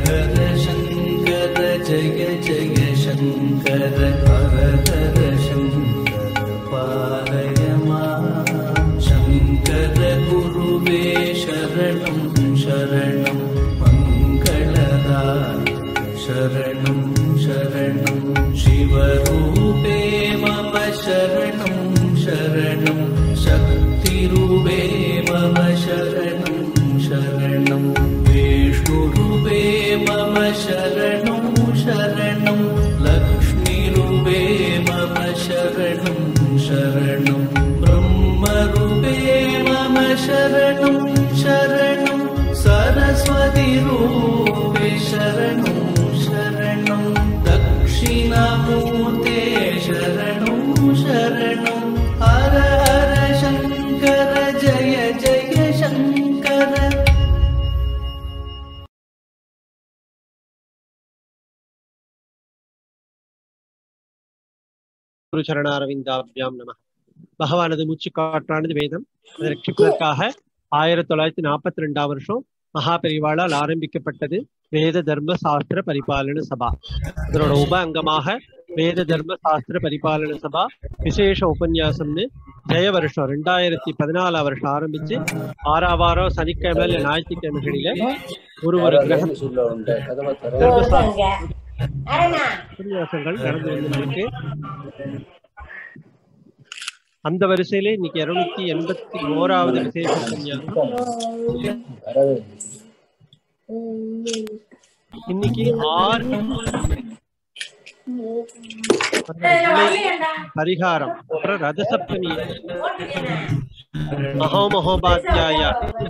ஹர சங்கர ஜய ஜய சங்கர ஹர ஹர சங்கர பாலய மாம் சங்கர குருவே சரணம் சரணம் மங்களதாயக சரணம் சரணம் சிவரூபே மம சரணம் சரணம் சக்திரூபே மம சரணம் சரணம் विष्णुरूपे मम शरणं शरणं लक्ष्मीरूपे मम शरणं शरणं ब्रह्मरूपे मम शरणं शरणं सरस्वतीरूपे शरणं शरणं दक्षिणामूर्ते शरणं शरणं हर हर शङ्कर जय जय शङ्कर குரு சரணாரவிந்தாபியாம் நம பகவானது மூச்சு காற்றானது வேதம் அதை ரட்சிப்பதற்காக ஆயிரத்தி தொள்ளாயிரத்தி நாற்பத்தி ரெண்டாம் வருஷம் மகாபெரிவாளால் ஆரம்பிக்கப்பட்டது வேத தர்ம சாஸ்திர பரிபாலன சபா இதனோட உப அங்கமாக வேத தர்ம சாஸ்திர பரிபாலன சபா விசேஷ உபன்யாசம்னு ஜெய வருஷம் ரெண்டாயிரத்தி பதினாலாம் வருஷம் ஆரம்பிச்சு ஆறாம் வாரம் சனிக்கிழமை இல்ல ஞாயிற்றுக்கிழமைகளில ஒரு ஒரு கிரகம் தர்ம சாஸ்திர உபன்யாசங்கள் நடந்து வந்திருக்கு அந்த வரிசையிலே இன்னைக்கு இருநூத்தி எண்பத்தி ஓராவது விசேஷ உபன்யாசம் இன்னைக்கு ஆறு பரிகாரம் அப்புறம் ரத சப்தமி மகோ மகோபாத்தியாயா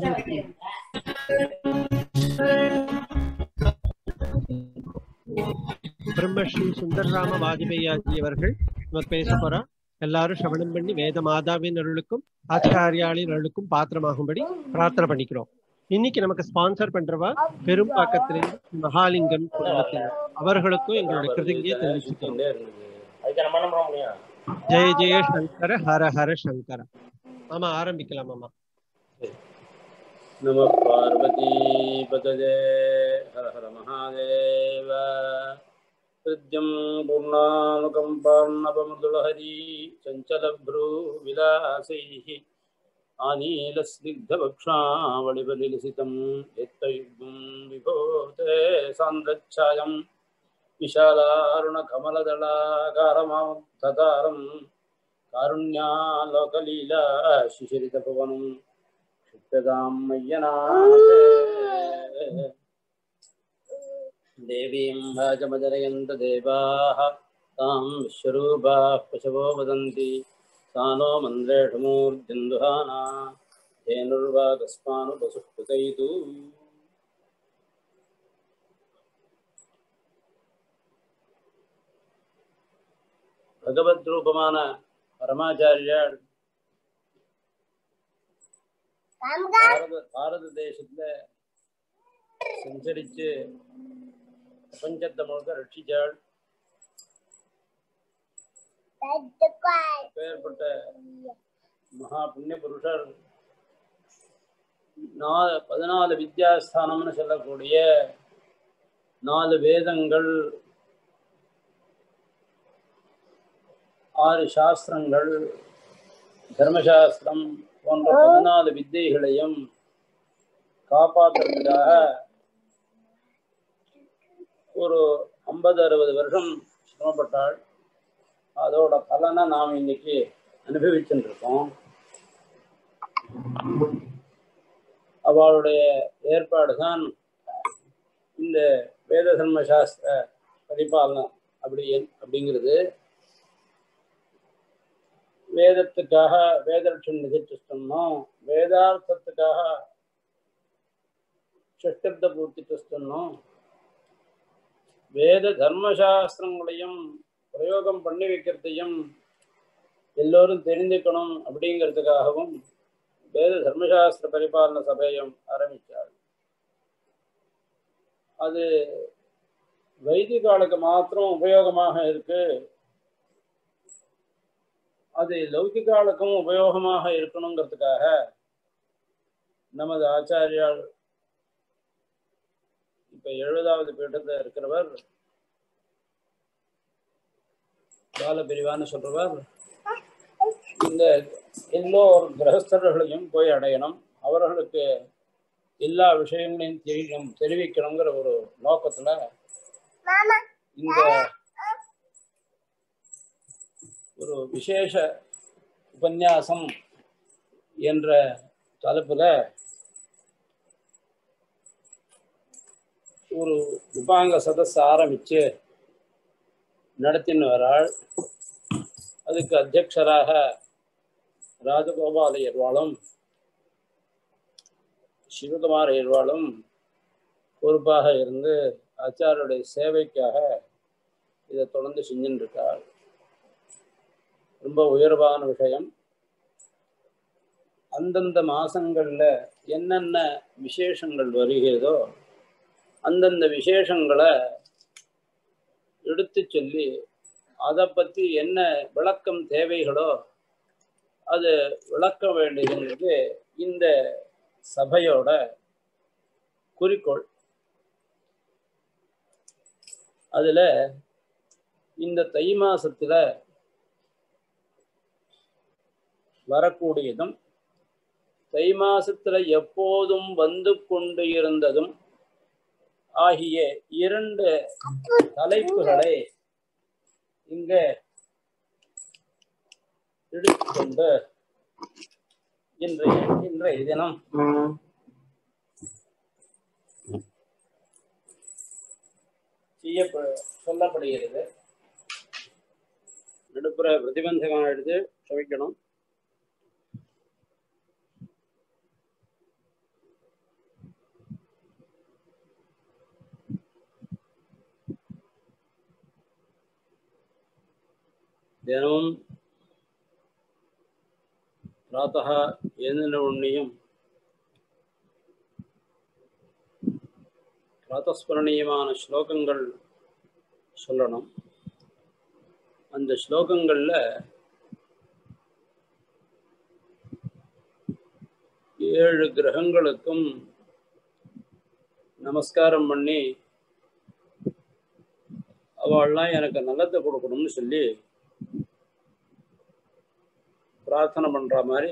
பிரம்மஸ்ரீ சுந்தர்ராம வாஜ்பேயாஜி அவர்கள் நமக்கு பேச போறா எல்லாரும் சவணம் பண்ணி வேத மாதாவின் அருளுக்கும் ஆச்சாரியாளின் அருளுக்கும் பாத்திரமாகும்படி பிரார்த்தனை பண்ணிக்கிறோம் இன்னைக்கு நமக்கு ஸ்பான்சர் பண்றவா பெரும்பாக்கத்திலிருந்து மகாலிங்கம் குடும்பத்தினர் அவர்களுக்கும் எங்களோட கிருதங்கியை தெரிவிச்சுக்கிறோம் ஜெய ஜெய சங்கர ஹர ஹர சங்கர ஆமா ஆரம்பிக்கலாம் ஆமா नमः पार्वतीपतये हर हर महादेव हृद्यं पूर्णानुकम्पार्णवमृदुलहरी चञ्चलभ्रूविलासैः आनीलस्निग्धवक्षावलिबलिलसितं यत्तयुग्मं विभूते सान्द्रच्छायं विशालारुणकमलदलाकारमामुक्ततारं कारुण्यालोकलीला शिशिरितपवनम् क्षिप्यतां मय्यनाथे देवीं भाजमजनयन्त देवाः तां विश्वरूपाः पशवो वदन्ति सा नो मन्द्रेषु मूर्ध्यन्दुहाना धेनुर्वागस्मानुपशुः कृतयितु பகவத்ரூபமான பரமாச்சாரியார் பாரத பாரத தேசத்துல சஞ்சரிச்சு பிரபஞ்சத்தை முழுக்க ரட்சிச்சாள் பேர்பட்ட மகா புண்ணிய புருஷர் நாலு பதினாலு வித்யாஸ்தானம்னு சொல்லக்கூடிய நாலு வேதங்கள் ஆறு சாஸ்திரங்கள் தர்மசாஸ்திரம் போன்ற பதினாலு வித்தைகளையும் காப்பாற்றுறதுக்காக ஒரு ஐம்பது அறுபது வருஷம் சிரமப்பட்டாள் அதோட பலனை நாம் இன்னைக்கு அனுபவிச்சுட்டு இருக்கோம் அவளுடைய ஏற்பாடு தான் இந்த வேத தர்ம சாஸ்திர பரிபாலனம் அப்படி அப்படிங்கிறது வேதத்துக்காக வேதலட்சம் நிகழ்ச்சிಸ್ತನ್ನோம் வேதார்த்தத்துக்காக ஷஷ்டப்த பூர்த்தி கிறிஸ்தனும் வேத தர்மசாஸ்திரங்களையும் பிரயோகம் பண்ணி வைக்கிறதையும் எல்லோரும் தெரிஞ்சுக்கணும் அப்படிங்கிறதுக்காகவும் வேத தர்மசாஸ்திர பரிபாலன சபையும் ஆரம்பித்தாள் அது வைதிகாலுக்கு மாத்திரம் உபயோகமாக இருக்கு அது லௌகிகாலுக்கும் உபயோகமாக இருக்கணுங்கிறதுக்காக நமது ஆச்சாரியால் இப்ப எழுபதாவது பீட்டத்துல இருக்கிறவர் பாலபிரிவான்னு சொல்றவர் இந்த எல்லோர் கிரகஸ்தர்களையும் போய் அடையணும் அவர்களுக்கு எல்லா விஷயங்களையும் தெரியணும் தெரிவிக்கணுங்கிற ஒரு நோக்கத்துல இந்த ஒரு விசேஷ உபன்யாசம் என்ற தலைப்புல ஒரு உபாங்க சதஸ் ஆரம்பிச்சு நடத்தின்னு வராள் அதுக்கு அத்தியக்ஷராக ராஜகோபால ஏர்வாளும் சிவகுமார் ஏர்வாளும் பொறுப்பாக இருந்து ஆச்சாரியுடைய சேவைக்காக இதை தொடர்ந்து செஞ்சுட்டு இருக்காள் ரொம்ப உயர்வான விஷயம் அந்தந்த மாசங்கள்ல என்னென்ன விசேஷங்கள் வருகிறதோ அந்தந்த விசேஷங்களை எடுத்து சொல்லி அதை பத்தி என்ன விளக்கம் தேவைகளோ அது விளக்க வேண்டியதுங்கிறது இந்த சபையோட குறிக்கோள் அதுல இந்த தை மாசத்துல வரக்கூடியதும் தை மாசத்துல எப்போதும் வந்து கொண்டு இருந்ததும் ஆகிய இரண்டு தலைப்புகளை இங்க எடுத்துக்கொண்டு இன்றைய இன்றைய தினம் செய்யப்ப சொல்லப்படுகிறது நடுப்புற பிரதிபந்தகம் எடுத்து க்ஷமிக்கணும் தினமும் பிராத்தः எழுந்தின உண்ணியும் பிராத்தஸ்மரணீயமான ஸ்லோகங்கள் சொல்லணும் அந்த ஸ்லோகங்கள்ல ஏழு கிரகங்களுக்கும் நமஸ்காரம் பண்ணி அவள்லாம் எனக்கு நல்லதை கொடுக்கணும்னு சொல்லி பிரார்த்தனை பண்ற மாதிரி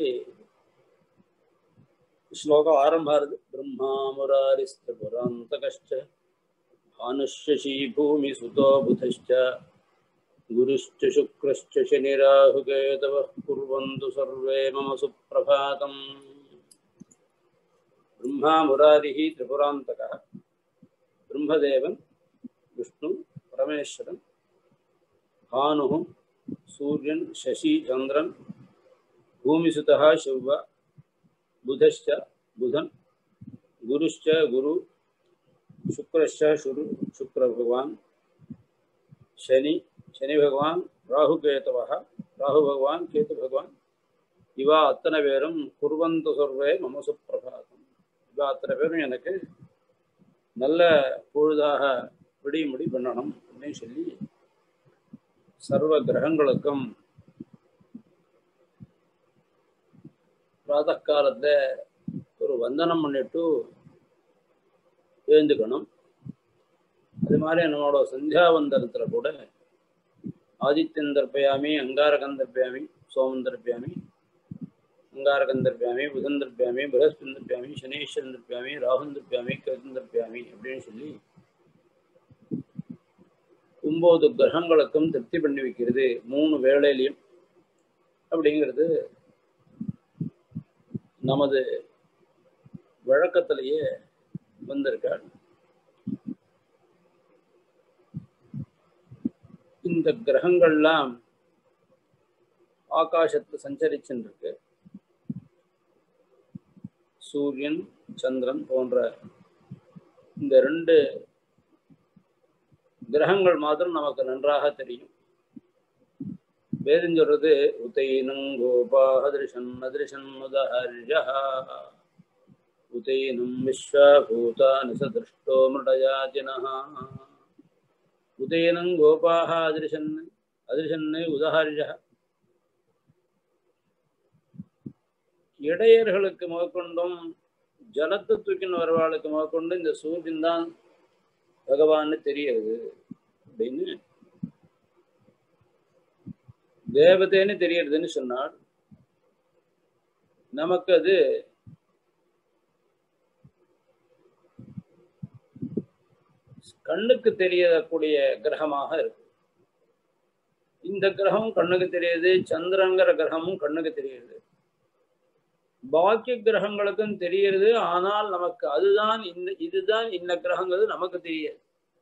ஸ்லோகம் ஆரம்பாருது பிரம்மா முராரிஸ்த புராந்தகஷ்ட பானுஷி பூமி சுதோ புதஷ்ட குருஷ்ட சுக்ரஷ்ட சனிராகுகேதவ குர்வந்து சர்வே மம சுப்பிரபாதம் பிரம்மா முராரிஹி திரிபுராந்தக பிரம்மதேவன் விஷ்ணு பரமேஸ்வரன் பானு சூரியன் சசி சந்திரன் भूमिसुतः शिव बुधश्च बुधन गुरुश्च गुरु शुक्रश्च शुरु शुक्र भगवान शनि शनि भगवान राहु केतवः राहु भगवान केतु भगवान இவா அத்தனை பேரும் குர்வந்து சொல்வே மம சுப்பிரபாதம் இவா அத்தனை பேரும் எனக்கு நல்ல பொழுதாக விடியும்படி பண்ணணும் அப்படின்னு சொல்லி சர்வ கிரகங்களுக்கும் பிராத காலத்துல ஒரு வந்தனம் பண்ணிட்டு எழுந்துக்கணும் அது மாதிரி நம்மளோட சந்தியாவந்தனத்துல கூட ஆதித்யன் தர்ப்பயாமி அங்காரகன் தர்ப்பயாமி சோமன் தர்ப்பயாமி அங்காரகன் தர்ப்பயாமி புதன் தர்ப்பயாமி பிரகஸ்பன் தர்ப்பயாமி சனீஸ்வரன் தர்ப்பயாமி ராகுன் தர்ப்பயாமி கேதன் தர்ப்பயாமி அப்படின்னு சொல்லி ஒன்பது கிரகங்களுக்கும் திருப்தி பண்ணி வைக்கிறது மூணு வேளையிலையும் அப்படிங்கிறது நமது வழக்கத்திலேயே வந்திருக்காள் இந்த கிரகங்கள்லாம் ஆகாசத்து சஞ்சரிச்சுருக்கு சூரியன் சந்திரன் போன்ற இந்த ரெண்டு கிரகங்கள் மாத்திரம் நமக்கு நன்றாக தெரியும் வேதம் சொல்றது உதைனம் கோபாதிருஷன் அதிருஷன் உதஹர்யா உதைனம் விஸ்வபூதானி சதிருஷ்டோ மிருடயாதினः உதயனம் கோபாக அதிருஷன் அதிருஷன் உதஹர்யா இடையர்களுக்கு முதற்கொண்டும் ஜலத்தை தூக்கின்னு வருவாளுக்கு முதற்கொண்டு இந்த சூரியன் தான் பகவான்னு தெரியுது அப்படின்னு தேவதைன்னு தெரியறதுன்னு சொன்னால் நமக்கு அது கண்ணுக்கு தெரியக்கூடிய கிரகமாக இருக்கு இந்த கிரகம் கண்ணுக்கு தெரியுது சந்திரங்கிற கிரகமும் கண்ணுக்கு தெரியுது பாக்கிய கிரகங்களுக்கும் தெரியுது ஆனால் நமக்கு அதுதான் இந்த இதுதான் இந்த கிரகங்கிறது நமக்கு தெரியாது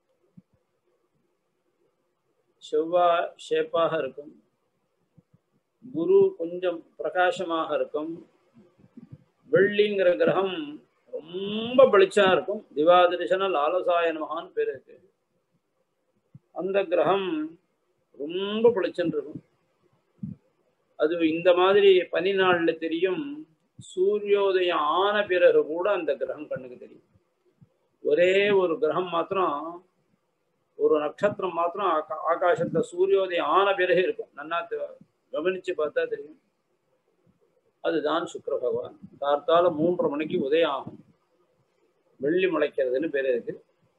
செவ்வாய் ஷேப்பாக இருக்கும் குரு கொஞ்சம் பிரகாசமாக இருக்கும் வெள்ளிங்கிற கிரகம் ரொம்ப வெளிச்சா இருக்கும் திவாதரிசன லாலசாய மகான் பேர் இருக்கு அந்த கிரகம் ரொம்ப வெளிச்சம் இருக்கும் அது இந்த மாதிரி பனி நாள்ல தெரியும் சூரியோதயம் ஆன பிறகு கூட அந்த கிரகம் கண்ணுக்கு தெரியும் ஒரே ஒரு கிரகம் மாத்திரம் ஒரு நட்சத்திரம் மாத்திரம் ஆகா ஆகாசத்துல சூரியோதயம் ஆன பிறகு இருக்கும் நன்னா தெ- கவனிச்சு பார்த்தா தெரியும் அதுதான் சுக்கிர பகவான் கார்த்தால மூன்றரை மணிக்கு உதயம் ஆகும் வெள்ளி முளைக்கிறதுன்னு பேர் இருக்கு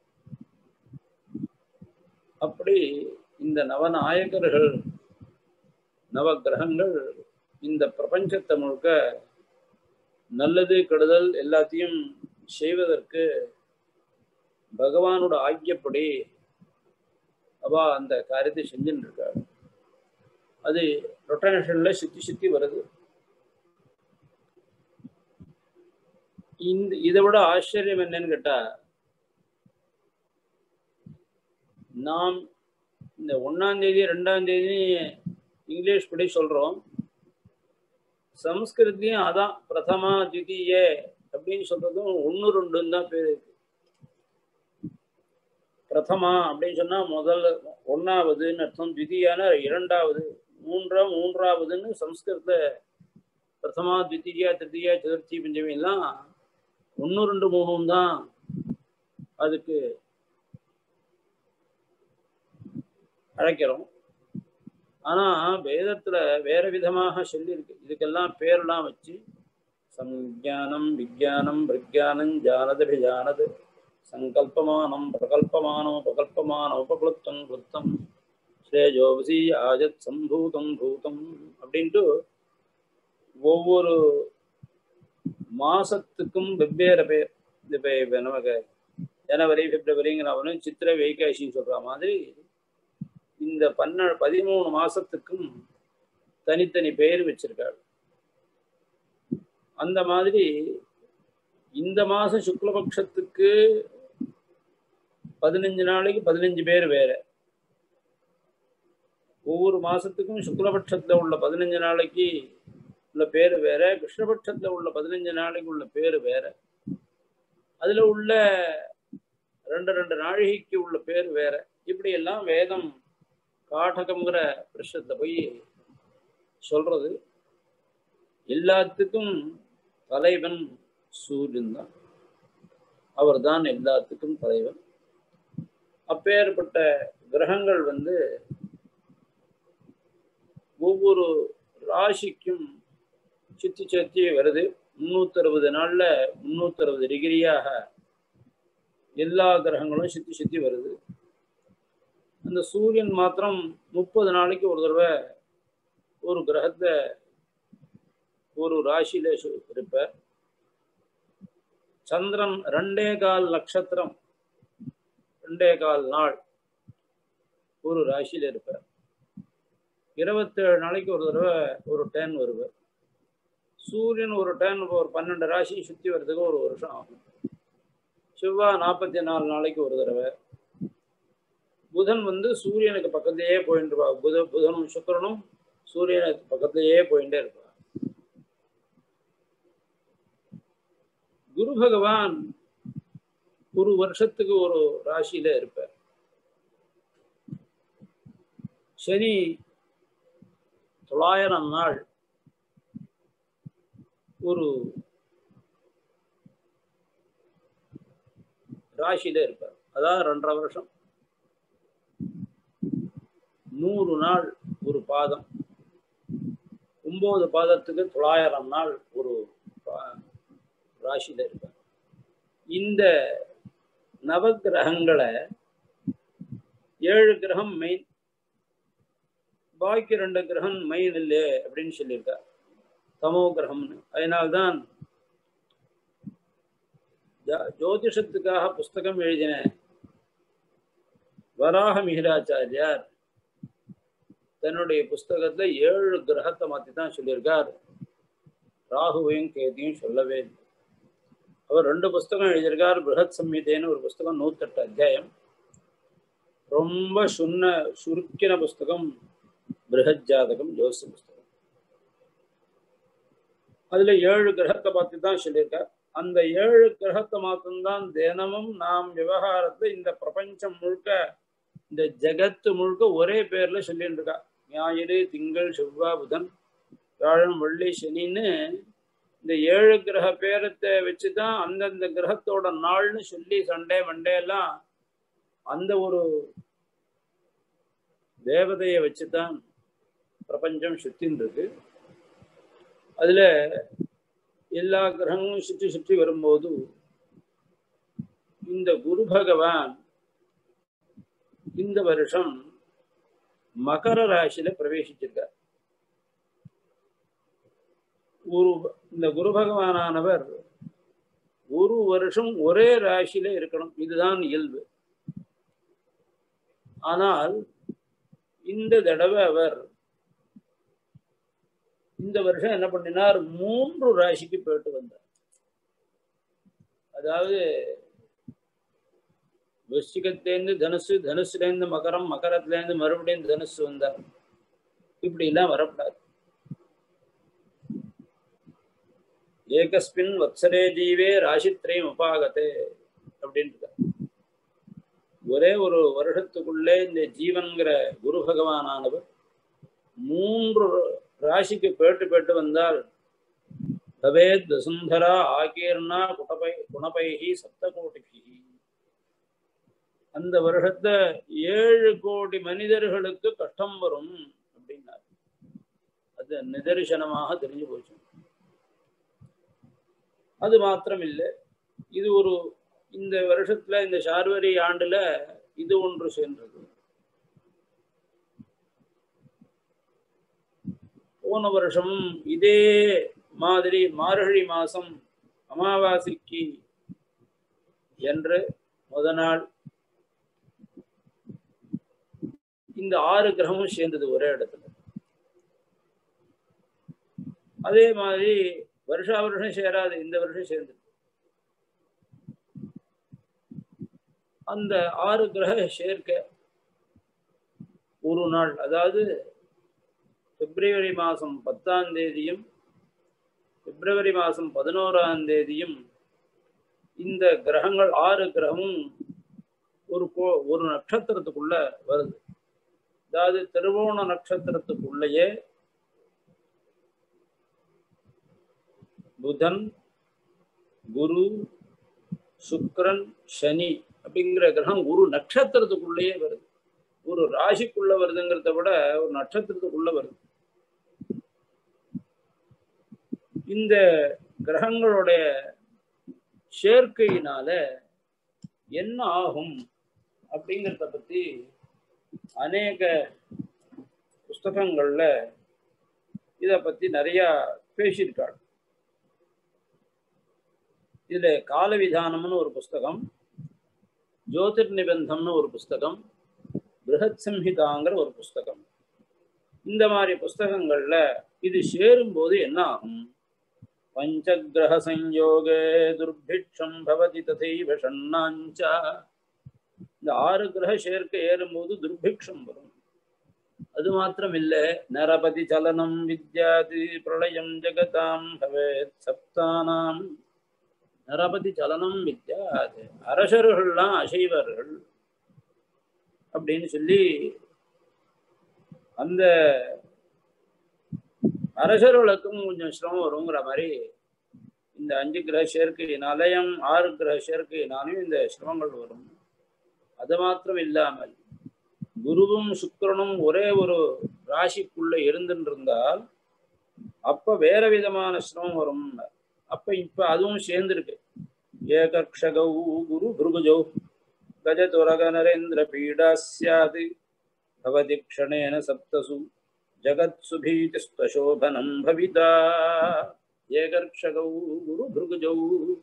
அப்படி இந்த நவநாயகர்கள் நவ கிரகங்கள் இந்த பிரபஞ்சத்தை முழுக்க நல்லது கெடுதல் எல்லாத்தையும் செய்வதற்கு பகவானோட ஆக்கியப்படி அவ அந்த காரியத்தை செஞ்சுட்டு இருக்காள் அது ரொட்டேஷன்ல சுத்தி சுத்தி வருது இந்த இதை விட ஆச்சரியம் என்னன்னு கேட்டா நாம் இந்த ஒன்னாம் தேதி ரெண்டாம் தேதி இங்கிலீஷ் படி சொல்றோம் சம்ஸ்கிருத்லயும் அதான் பிரதமா திதிய அப்படின்னு சொல்றதும் ஒன்று ரெண்டுன்னு தான் பேர் இருக்கு பிரதமா அப்படின்னு சொன்னா முதல் ஒன்னாவதுன்னு அர்த்தம் திதியான இரண்டாவது மூன்றா மூன்றாவதுன்னு சம்ஸ்கிருத பிரதமா தித்தியா திருத்தியா சதுர்த்தி பஞ்சமி எல்லாம் ஒன்று ரெண்டு மூணும் தான் அதுக்கு அழைக்கிறோம் ஆனா வேதத்துல வேற விதமாக சொல்லியிருக்கு இதுக்கெல்லாம் பேரெல்லாம் வச்சு சஞ்ஞானம் விஜயானம் பிரஜானம் ஜானதபிஜானது சங்கல்பமானம் பிரகல்பமானோ பிரகல்பமான உபகுளுத்தம் குளுத்தம் ஸ்ரேஜோபசி ஆஜத் சம்பூதம் பூதம் அப்படின்ட்டு ஒவ்வொரு மாசத்துக்கும் வெவ்வேறு பேர் இந்த இப்போ இப்போ நமக்கு ஜனவரி பிப்ரவரிங்கிறவனும் சித்திரை வைகாசின்னு சொல்ற மாதிரி இந்த பன்ன பதிமூணு மாசத்துக்கும் தனித்தனி பெயர் வச்சிருக்காள் அந்த மாதிரி இந்த மாசம் சுக்லபக்ஷத்துக்கு பதினஞ்சு நாளைக்கு பதினஞ்சு பேர் வேற ஒவ்வொரு மாசத்துக்கும் சுக்லபட்சத்துல உள்ள பதினஞ்சு நாளைக்கு உள்ள பேர் வேற கிருஷ்ணபட்சத்துல உள்ள பதினஞ்சு நாளைக்கு உள்ள பேர் வேற அதுல உள்ள ரெண்டு ரெண்டு நாழிகைக்கு உள்ள பேர் வேற இப்படி எல்லாம் வேதம் காட்டகம்ங்கிற பிரஷத்தை போய் சொல்றது எல்லாத்துக்கும் தலைவன் சூரியன் தான் அவர் தான் எல்லாத்துக்கும் தலைவன் அப்பேற்பட்ட கிரகங்கள் வந்து ஒவ்வொரு ராசிக்கும் சுத்தி சுத்தி வருது முன்னூத்தி அறுபது நாள்ல முன்னூத்தி அறுபது டிகிரியாக எல்லா கிரகங்களும் சுத்தி சுத்தி வருது அந்த சூரியன் மாத்திரம் முப்பது நாளைக்கு ஒரு தடவை ஒரு கிரகத்தை ஒரு ராசியில சு- இருப்பார் சந்திரன் ரெண்டே கால் நட்சத்திரம் ரெண்டே கால் நாள் ஒரு ராசியில இருப்பார் இருபத்தேழு நாளைக்கு ஒரு தடவை ஒரு டேன் வருவார் சூரியன் ஒரு டேன் ஒரு பன்னெண்டு ராசி சுத்தி வர்றதுக்கு ஒரு வருஷம் ஆகும் செவ்வாய் நாற்பத்தி நாலு நாளைக்கு ஒரு தடவை புதன் வந்து சூரியனுக்கு பக்கத்திலேயே போயிட்டு இருப்பா புத புதனும் சுக்கிரனும் சூரியனுக்கு பக்கத்திலேயே போயிட்டே இருப்பா குரு பகவான் ஒரு வருஷத்துக்கு ஒரு ராசியில இருப்பார் சனி தொள்ளாயிரம் நாள் ஒரு ராசியில இருப்பார் அதாவது ரெண்டரை வருஷம் நூறு நாள் ஒரு பாதம் ஒன்பது பாதத்துக்கு தொள்ளாயிரம் நாள் ஒரு பா- ராசியில இருப்பார் இந்த நவகிரகங்களை ஏழு கிரகம் மெயின் பாக்கி ரெண்டு கிரகம் மெயின் இல்லையே அப்படின்னு சொல்லியிருக்கா தமோ கிரகம்னு அதனால்தான் ஜா- ஜோதிஷத்துக்காக புஸ்தகம் எழுதின வராக மிகிராச்சாரியார் தன்னுடைய புஸ்தகத்துல ஏழு கிரகத்தை மாத்தி தான் சொல்லியிருக்கார் ராகுவையும் கேதியும் சொல்லவே இல்லை அவர் ரெண்டு புஸ்தகம் எழுதியிருக்கார் பிருகத் சம்ஹிதைன்னு ஒரு புஸ்தகம் நூத்தெட்டு அத்தியாயம் ரொம்ப சுன்ன சுருக்கின புஸ்தகம் பிருகத் ஜாதகம் ஜோசி புஸ்தகம் அதுல ஏழு கிரகத்தை பார்த்து தான் சொல்லியிருக்கார் அந்த ஏழு கிரகத்தை மாத்திரம்தான் தினமும் நாம் விவகாரத்தை இந்த பிரபஞ்சம் முழுக்க இந்த ஜெகத்து முழுக்க ஒரே பேர்ல சொல்லிட்டு இருக்கா ஞாயிறு திங்கள் செவ்வாய் புதன் வியாழன் வெள்ளி சனின்னு இந்த ஏழு கிரக பேரத்தை வச்சுதான் அந்தந்த கிரகத்தோட நாள்னு சொல்லி சண்டே மண்டே எல்லாம் அந்த ஒரு தேவதையை வச்சுதான் பிரபஞ்சம் சுத்தின்னு இருக்கு அதுல எல்லா கிரகங்களும் சுற்றி சுற்றி வரும்போது இந்த குரு பகவான் இந்த வருஷம் மகர ராசியில பிரவேசிச்சிருக்கார் ஒரு இந்த குரு பகவானானவர் ஒரு வருஷம் ஒரே ராசியில இருக்கணும் இதுதான் இயல்பு ஆனால் இந்த தடவை அவர் இந்த வருஷம் என்ன பண்ணினார் மூன்று ராசிக்கு போயிட்டு வந்தார் அதாவது விருச்சிகத்திலேருந்து தனுசு தனுசுலேருந்து மகரம் மகரத்திலேருந்து மறுபடியும் தனுசு வந்தார் இப்படி எல்லாம் வரப்படாது ஏகஸ்மின் வத்சரே ஜீவே ராசித்ரயம் உபாகத்தே அப்படின்ட்டு ஒரே ஒரு வருஷத்துக்குள்ளே இந்த ஜீவன்கிற குரு பகவானானவர் மூன்று ராசிக்கு போயிட்டு போயிட்டு வந்தால் பவேத் வசுந்தரா ஆகீர்ணா குணபை குணபைகி சப்தகோட்டிகி அந்த வருஷத்தை ஏழு கோடி மனிதர்களுக்கு கஷ்டம் வரும் அப்படின்னார் அது நிதர்சனமாக தெரிஞ்சு போச்சு அது மாத்திரம் இல்லை இது ஒரு இந்த வருஷத்துல இந்த சார்வரி ஆண்டுல இது ஒன்று சேர்ந்தது போன வருஷம் இதே மாதிரி மார்கழி மாசம் அமாவாசைக்கு என்று முத நாள் இந்த ஆறு கிரகமும் சேர்ந்தது ஒரே இடத்துல அதே மாதிரி வருஷா வருஷம் சேராது இந்த வருஷம் சேர்ந்தது அந்த ஆறு கிரக சேர்க்கை ஒரு நாள் அதாவது பிப்ரவரி மாதம் பத்தாம் தேதியும் பிப்ரவரி மாதம் பதினோராம் தேதியும் இந்த கிரகங்கள் ஆறு கிரகமும் ஒரு கோ ஒரு நட்சத்திரத்துக்குள்ள வருது அதாவது திருவோண நட்சத்திரத்துக்குள்ளேயே புதன் குரு சுக்கிரன் சனி அப்படிங்கிற கிரகம் ஒரு நட்சத்திரத்துக்குள்ளேயே வருது ஒரு ராசிக்குள்ள வருதுங்கிறத விட ஒரு நட்சத்திரத்துக்குள்ள வருது இந்த கிரகங்களுடைய சேர்க்கையினால என்ன ஆகும் அப்படிங்கிறத பத்தி அநேக புஸ்தகங்கள்ல இத பத்தி நிறைய பேசியிருக்காள் இதுல கால விதானம்னு ஒரு புஸ்தகம் ஜோதிர் நிபந்தம்னு ஒரு புஸ்தகம் பிருகத் சம்ஹிதாங்கிற ஒரு புஸ்தகம் இந்த மாதிரி புஸ்தகங்கள்ல இது சேரும்போது என்ன ஆகும் பஞ்சகிரக சஞ்சோகே துர்பிக்ஷம் பவதி ததைவ ஷண்ணாஞ்சா இந்த ஆறு கிரக சேர்க்கை ஏறும்போது துர்பிக்ஷம் வரும் அது மாத்திரம் இல்ல நரபதி சலனம் வித்யாதி பிரளயம் ஜெகதாம் பவேத் சப்தானாம் நரபதி சலனம் வித்யாது அரசர்கள்லாம் அசைவர்கள் அப்படின்னு சொல்லி அந்த அரசர்களுக்கும் கொஞ்சம் சிரமம் வருங்கிற மாதிரி இந்த அஞ்சு கிரக சேர்க்கையினாலையும் ஆறு கிரக சேர்க்கையினாலையும் இந்த சிரமங்கள் வரும் அது மாத்திரம் இல்லாமல் குருவும் சுக்கிரனும் ஒரே ஒரு ராசிக்குள்ள இருந்துட்டு இருந்தால் அப்ப வேற விதமான சிரமம் வரும் அப்ப இப்ப அதுவும் சேர்ந்திருக்கு ஏகக்ஷகௌ குரு பிருகுஜௌ गजतुरगनरेन्द्रपीडा स्यात् भवति क्षणेन सप्तसु जगत्सु भीतिस्त्वशोभनं भविता ஏகர்ஷகௌ குரு பிருகுஜௌ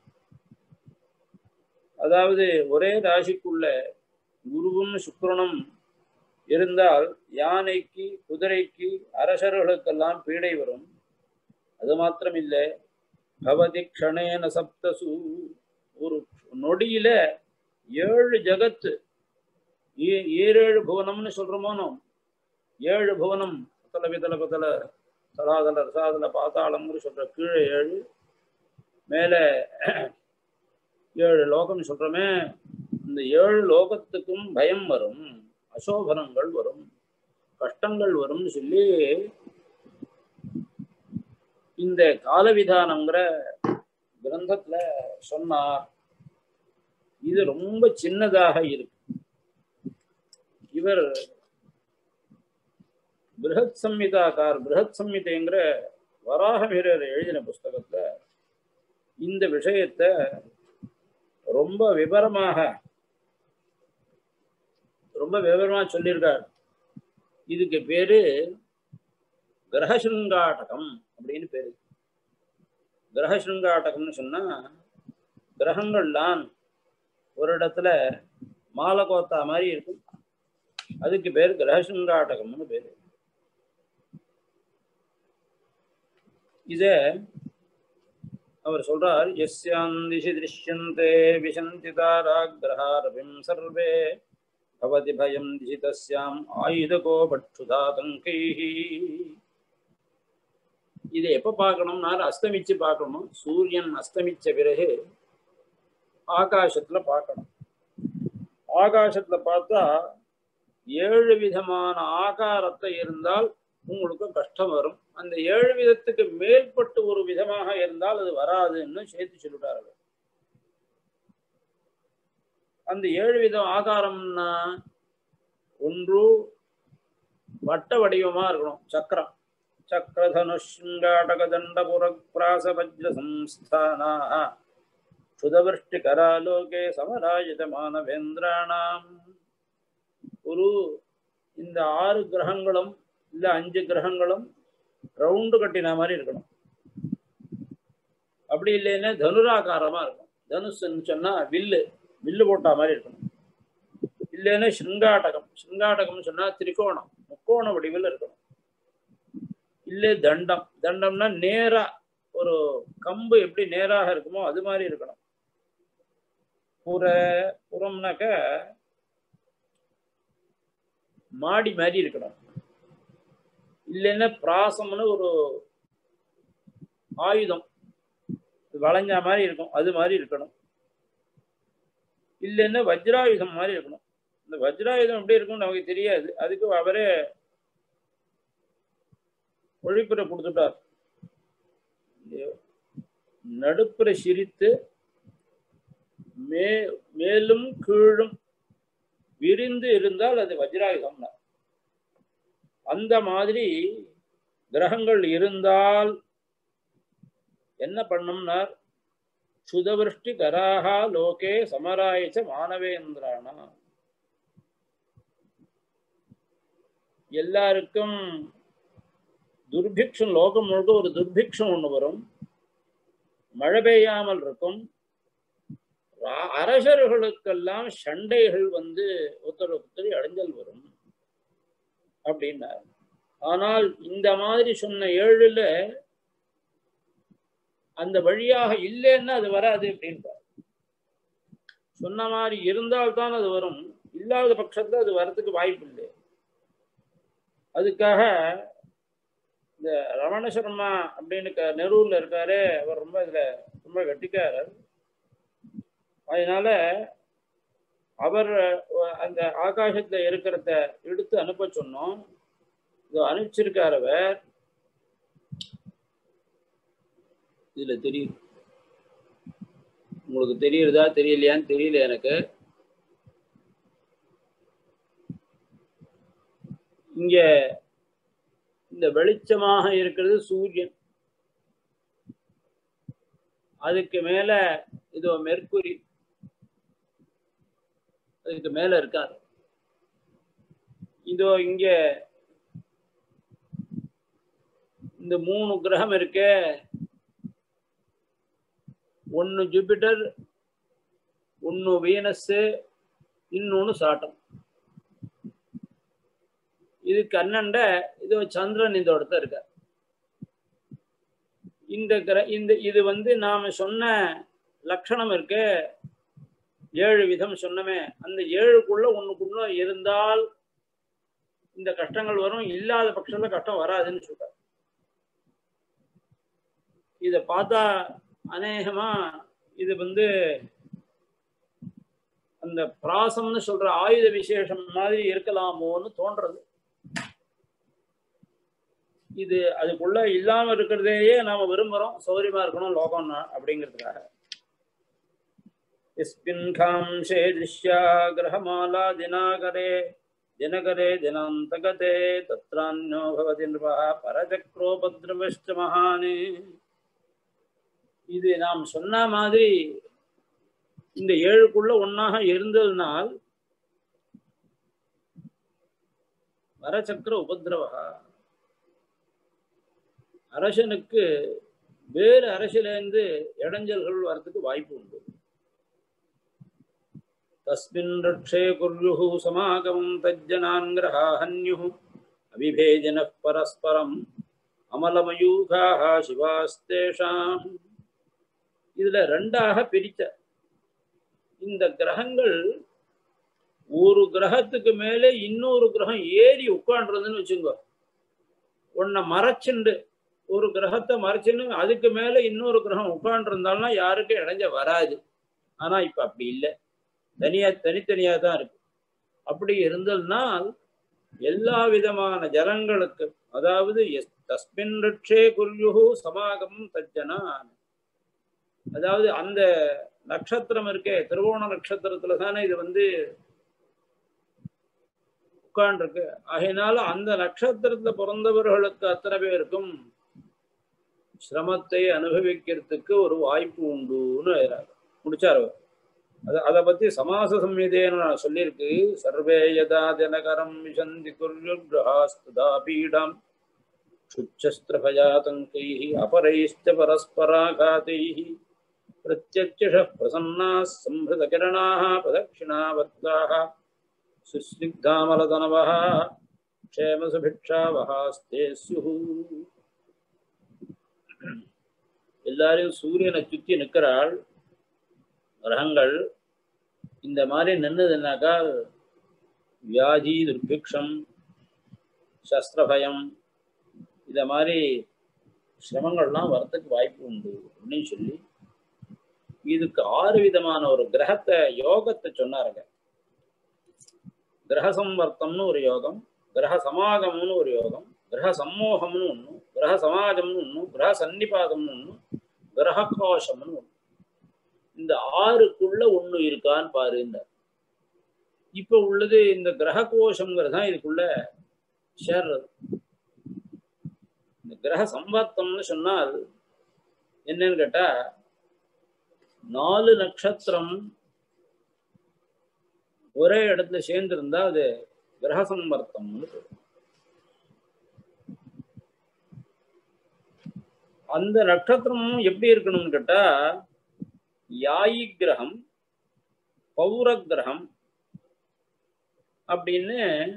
அதாவது ஒரே ராசிக்குள்ள குருவும் சுக்கிரனும் இருந்தால் யானைக்கு குதிரைக்கு அரசர்களுக்கெல்லாம் பீடை வரும் அது மாத்திரமில்லை பவதி க்ஷணேன சப்தசு ஒரு நொடியில ஏழு ஜகத்து ஈ- ஈரேழு புவனம்னு சொல்றோமோனோ ஏழு புவனம் பத்தல விதல பத்தல சலாதல ரசாதல பாத்தாளம்னு சொல்ற கீழே ஏழு மேல ஏழு லோகம் சொல்றோமே இந்த ஏழு லோகத்துக்கும் பயம் வரும் அசோபனங்கள் வரும் கஷ்டங்கள் வரும்னு சொல்லி இந்த காலவிதானங்கிற கிரந்தத்துல சொன்னார் இது ரொம்ப சின்னதாக இருக்கு இவர் பிருஹத் சம்ஹிதாக்கார் பிருஹத் சம்ஹிதைங்கிற வராகவீரர் எழுதின புஸ்தகத்துல இந்த விஷயத்த ரொம்ப விவரமாக ரொம்ப விவரமா சொல்லியிருக்கார் இதுக்கு பேரு கிரகசிருங்காட்டகம் அப்படின்னு பேரு கிரகசிருங்காட்டகம்னு சொன்னா கிரகங்கள்லாம் ஒரு இடத்துல மாலை கோத்தா மாதிரி இருக்கும் அதுக்கு பேர் கிரகசிருங்காட்டகம்னு பேரு இத அவர் சொல்றார் எஸ்யாந்திஷி திருஷ்யந்தே விசந்தி தாராகிரஹாரபிம் சர்வே பவதி பயம் திசி தஸ்யாம் ஆயுதகோ பட்சுதாதங்கைஹி இதை எப்ப பார்க்கணும்னா அஸ்தமிச்சு பார்க்கணும் சூரியன் அஸ்தமிச்ச பிறகு ஆகாசத்துல பார்க்கணும் ஆகாசத்துல பார்த்தா ஏழு விதமான ஆகாரத்தை இருந்தால் உங்களுக்கு கஷ்டம் வரும் அந்த ஏழு விதத்துக்கு மேற்பட்டு ஒரு விதமாக இருந்தால் அது வராதுன்னு சேர்த்து சொல்லிட்டாரு அவர். அந்த ஏழு விதம் ஆகாரம்னா ஒன்று வட்ட வடிவமா இருக்கணும் சக்கரம் சக்கரதனுஷ்ங்காடக தண்டபுர பிராச வஜ்ர சம்ஸ்தானா சுதவஷ்டி கராலோகே சமராஜித மானவேந்திராணாம் ஒரு இந்த ஆறு கிரகங்களும் இல்ல அஞ்சு கிரகங்களும் ரவுண்டு கட்டின மாதிரி இருக்கணும் அப்படி இல்லைன்னா தனுராகாரமா இருக்கும் தனுஷ்ன்னு சொன்னா வில்லு வில்லு போட்டா மாதிரி இருக்கணும் இல்லைன்னா சிங்காட்டகம் சிங்காட்டகம்னு சொன்னா திரிகோணம் முக்கோண வடிவில் இருக்கணும் இல்லை தண்டம் தண்டம்னா நேரா ஒரு கம்பு எப்படி நேராக இருக்குமோ அது மாதிரி இருக்கணும் புற புறம்னாக்க மாடி மாதிரி இருக்கணும் இல்லைன்னா பிராசம்னு ஒரு ஆயுதம் வளைஞ்ச மாதிரி இருக்கும் அது மாதிரி இருக்கணும் இல்லைன்னா வஜ்ராயுதம் மாதிரி இருக்கணும் இந்த வஜ்ராயுதம் எப்படி இருக்கும்னு நமக்கு தெரியாது அதுக்கு அவரே ஒழிப்புரை கொடுத்துட்டார் நடுப்புற சிரித்து மே மேலும் கீழும் விரிந்து இருந்தால் அது வஜ்ராயுதம்னா அந்த மாதிரி கிரகங்கள் இருந்தால் என்ன பண்ணும்னார் சுதவிருஷ்டி கராகா லோகே சமராயச்ச மானவேந்திரானா எல்லாருக்கும் துர்பிக்ஷம் லோகம் முழுக்க ஒரு துர்பிக்ஷம் ஒண்ணு வரும் மழை பெய்யாமல் இருக்கும் ரா- அரசர்களுக்கெல்லாம் சண்டைகள் வந்து ஒருத்தர் ஒருத்தர் அடைஞ்சல் வரும் அப்படின்னார் ஆனால் இந்த மாதிரி சொன்ன ஏழுல அந்த வழியாக இல்லைன்னா அது வராது அப்படின்றார் சொன்ன மாதிரி இருந்தால்தான் அது வரும் இல்லாத பட்சத்துல அது வரதுக்கு வாய்ப்பு இல்லை அதுக்காக இந்த ரமண சர்மா அப்படின்னு க- நெரூர்ல இருக்காரு அவர் ரொம்ப இதுல ரொம்ப கட்டிக்காரர் அதனால அவர் அஹ், அந்த ஆகாசத்துல இருக்கிறத எடுத்து அனுப்ப சொன்னோம் இதோ அனுப்பிச்சிருக்கார் அவர் இதுல தெரியும் உங்களுக்கு தெரியுறதா தெரியலையான்னு தெரியல எனக்கு இங்க இந்த வெளிச்சமாக இருக்கிறது சூரியன் அதுக்கு மேல இதோ மெர்க்குரி அதுக்கு மேல இருக்கார் இதோ இங்க இந்த மூணு கிரகம் இருக்கே ஒன்னு ஜூபிட்டர் ஒன்னு வீனஸ் இன்னொன்னு சாட்டம் இது கண்ணண்ட இது சந்திரன் இந்த இடத்துல இருக்கார் இந்த கிர இந்த இது வந்து நாம சொன்ன லட்சணம் இருக்கு ஏழு விதம் சொன்னமே அந்த ஏழுக்குள்ள ஒண்ணுக்குள்ள இருந்தால் இந்த கஷ்டங்கள் வரும் இல்லாத பட்சத்துல கஷ்டம் வராதுன்னு சொல்றார் இத பார்த்தா அநேகமா இது வந்து அந்த பிராசம்னு சொல்ற ஆயுத விசேஷம் மாதிரி இருக்கலாமோன்னு தோன்றது இது அதுக்குள்ள இல்லாம இருக்கிறதையே நாம விரும்புறோம் சௌரியமா இருக்கணும் லோகம் அப்படிங்கிறதுக்காக यस्मिन्खांशे दृश्या ग्रहमाला दिनाकरे दिनकरे दिनान्तगते तत्रान्यो भवति नृपः परचक्रोपद्रवश्च महाने இது நாம் சொன்ன மாதிரி இந்த ஏழுக்குள்ள ஒன்னாக இருந்ததுனால் வரச்சக்கர உபதிரவா அரசனுக்கு வேறு அரசிலேருந்து இடைஞ்சல்கள் வர்றதுக்கு வாய்ப்பு உண்டு तस्मिन् रक्षे कुर्युः समागमं तज्जनान् ग्रहाहन्युः अविभेजनः परस्परम् அமலமயூகாக சிவாஸ்தேஷாம் இதுல ரெண்டாக பிரித்த இந்த கிரகங்கள் ஒரு கிரகத்துக்கு மேலே இன்னொரு கிரகம் ஏறி உட்காண்டுறதுன்னு வச்சுங்க உன்னை மறைச்சுண்டு ஒரு கிரகத்தை மறைச்சுன்னு அதுக்கு மேல இன்னொரு கிரகம் உட்காண்டிருந்தாலும் யாருக்கும் இடைஞ்ச வராது ஆனா இப்ப அப்படி இல்லை தனியா தனித்தனியா தான் இருக்கு அப்படி இருந்ததுனால் எல்லா விதமான ஜனங்களுக்கு அதாவது தஸ்மின் ரட்சே குர்யுகு சமாகம் தஜ்ஜனான் அதாவது அந்த நட்சத்திரம் இருக்கே திருவோண நட்சத்திரத்துல தானே இது வந்து உட்காண்டிருக்கு ஆகையினால அந்த நட்சத்திரத்துல பிறந்தவர்களுக்கு அத்தனை பேருக்கும் சிரமத்தை அனுபவிக்கிறதுக்கு ஒரு வாய்ப்பு உண்டுன்னு முடிச்சார் அவர் அது அதை பத்தி சமாச சம்ஹிதேன்னு நான் சொல்லியிருக்கு சர்வே யதா தினகரம் விசந்தி குர்யுர்கிரகாஸ்ததா பீடம் क्षुच्छस्त्रभयातङ्कैः अपरैश्च परस्पराघातैः प्रत्यक्षः प्रसन्नाः सम्भृतकिरणाः प्रदक्षिणावर्ताः सुस्निग्धामलतनवः க்ஷேமசுபிக்ஷாவஹாஸ்தே ஸ்யுஹு எல்லாரையும் சூரியனை சுத்தி நிற்கிறாள் கிரகங்கள் இந்த மாதிரி நின்றுதுன்னாக்கா வியாதி துர்பிக்ஷம் சஸ்திரபயம் இத மாதிரி சிரமங்கள்லாம் வரத்துக்கு வாய்ப்பு உண்டு அப்படின்னு சொல்லி இதுக்கு ஆறு விதமான ஒரு கிரகத்தை யோகத்தை சொன்னாருங்க கிரக சம்வர்த்தம்னு ஒரு யோகம் கிரக சமாகம்னு ஒரு யோகம் கிரக சம்மோகம்னு ஒண்ணு கிரக சமாஜம்னு ஒண்ணு கிரக சன்னிபாதம்னு ஒண்ணு கிரக கோஷம்னு ஒண்ணு இந்த ஆறுக்குள்ள ஒண்ணு இருக்கான்னு பாருங்க இப்ப உள்ளது இந்த கிரக கோஷம்ங்கிறது தான் இதுக்குள்ள சேர்றது இந்த கிரக சம்பாத்தம்னு சொன்னால் என்னன்னு கேட்டா நாலு நட்சத்திரம் ஒரே இடத்துல சேர்ந்திருந்தா அது கிரக சம்பர்த்தம்னு சொல்லுவோம் அந்த நட்சத்திரமும் எப்படி இருக்கணும்னு கேட்டா யாயி கிரகம் பௌர கிரகம் அப்படின்னு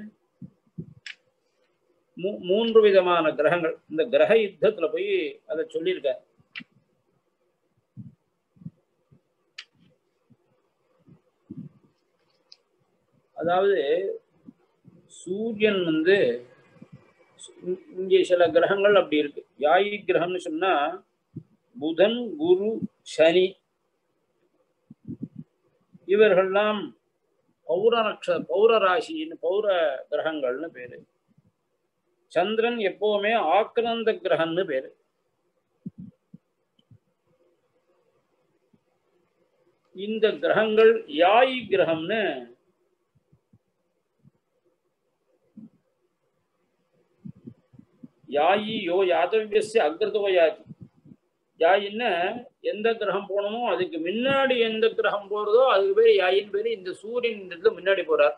மூன்று விதமான கிரகங்கள் இந்த கிரக யுத்தத்துல போய் அதை சொல்லியிருக்க அதாவது சூரியன் வந்து இங்கே சில கிரகங்கள் அப்படி இருக்கு யாயி கிரகம்னு சொன்னா புதன் குரு சனி இவர்கள்லாம் பௌர நட்ச பௌர ராசின்னு பௌர கிரகங்கள்னு பேரு சந்திரன் எப்பவுமே ஆக்கிரந்த கிரகம்னு பேரு இந்த கிரகங்கள் யாயி கிரகம்னு யாயி யோ யாதவியஸ்ய அக்ரதோ யாதி யாயின்னு எந்த கிரகம் போகணுமோ அதுக்கு முன்னாடி எந்த கிரகம் போறதோ அதுக்கு பேர் யாயின் பேரு இந்த சூரியன் இந்த இடத்துல முன்னாடி போறார்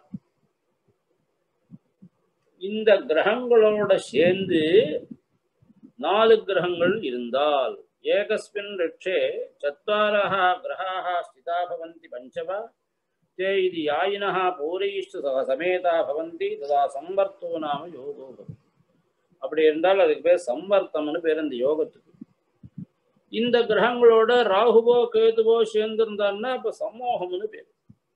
இந்த கிரகங்களோட சேர்ந்து நாலு கிரகங்கள் இருந்தால் ஏகஸ்மின் ரிக்ஷே சத்வாரः கிரகாः ஸ்திதா பவந்தி பஞ்சவா தே இது யாயினः பௌரைஷ்ட சக சமேதா பவந்தி ததா சம்பர்த்தோ நாம யோகோ பவதி. அப்படி இருந்தால் அதுக்கு பேர் சம்பர்த்தம்னு பேர் இந்த யோகத்துக்கு இந்த கிரகங்களோட ராகுவோ கேதுவோ சேர்ந்திருந்தான்னா அப்ப சம்மோகம்னு பேர்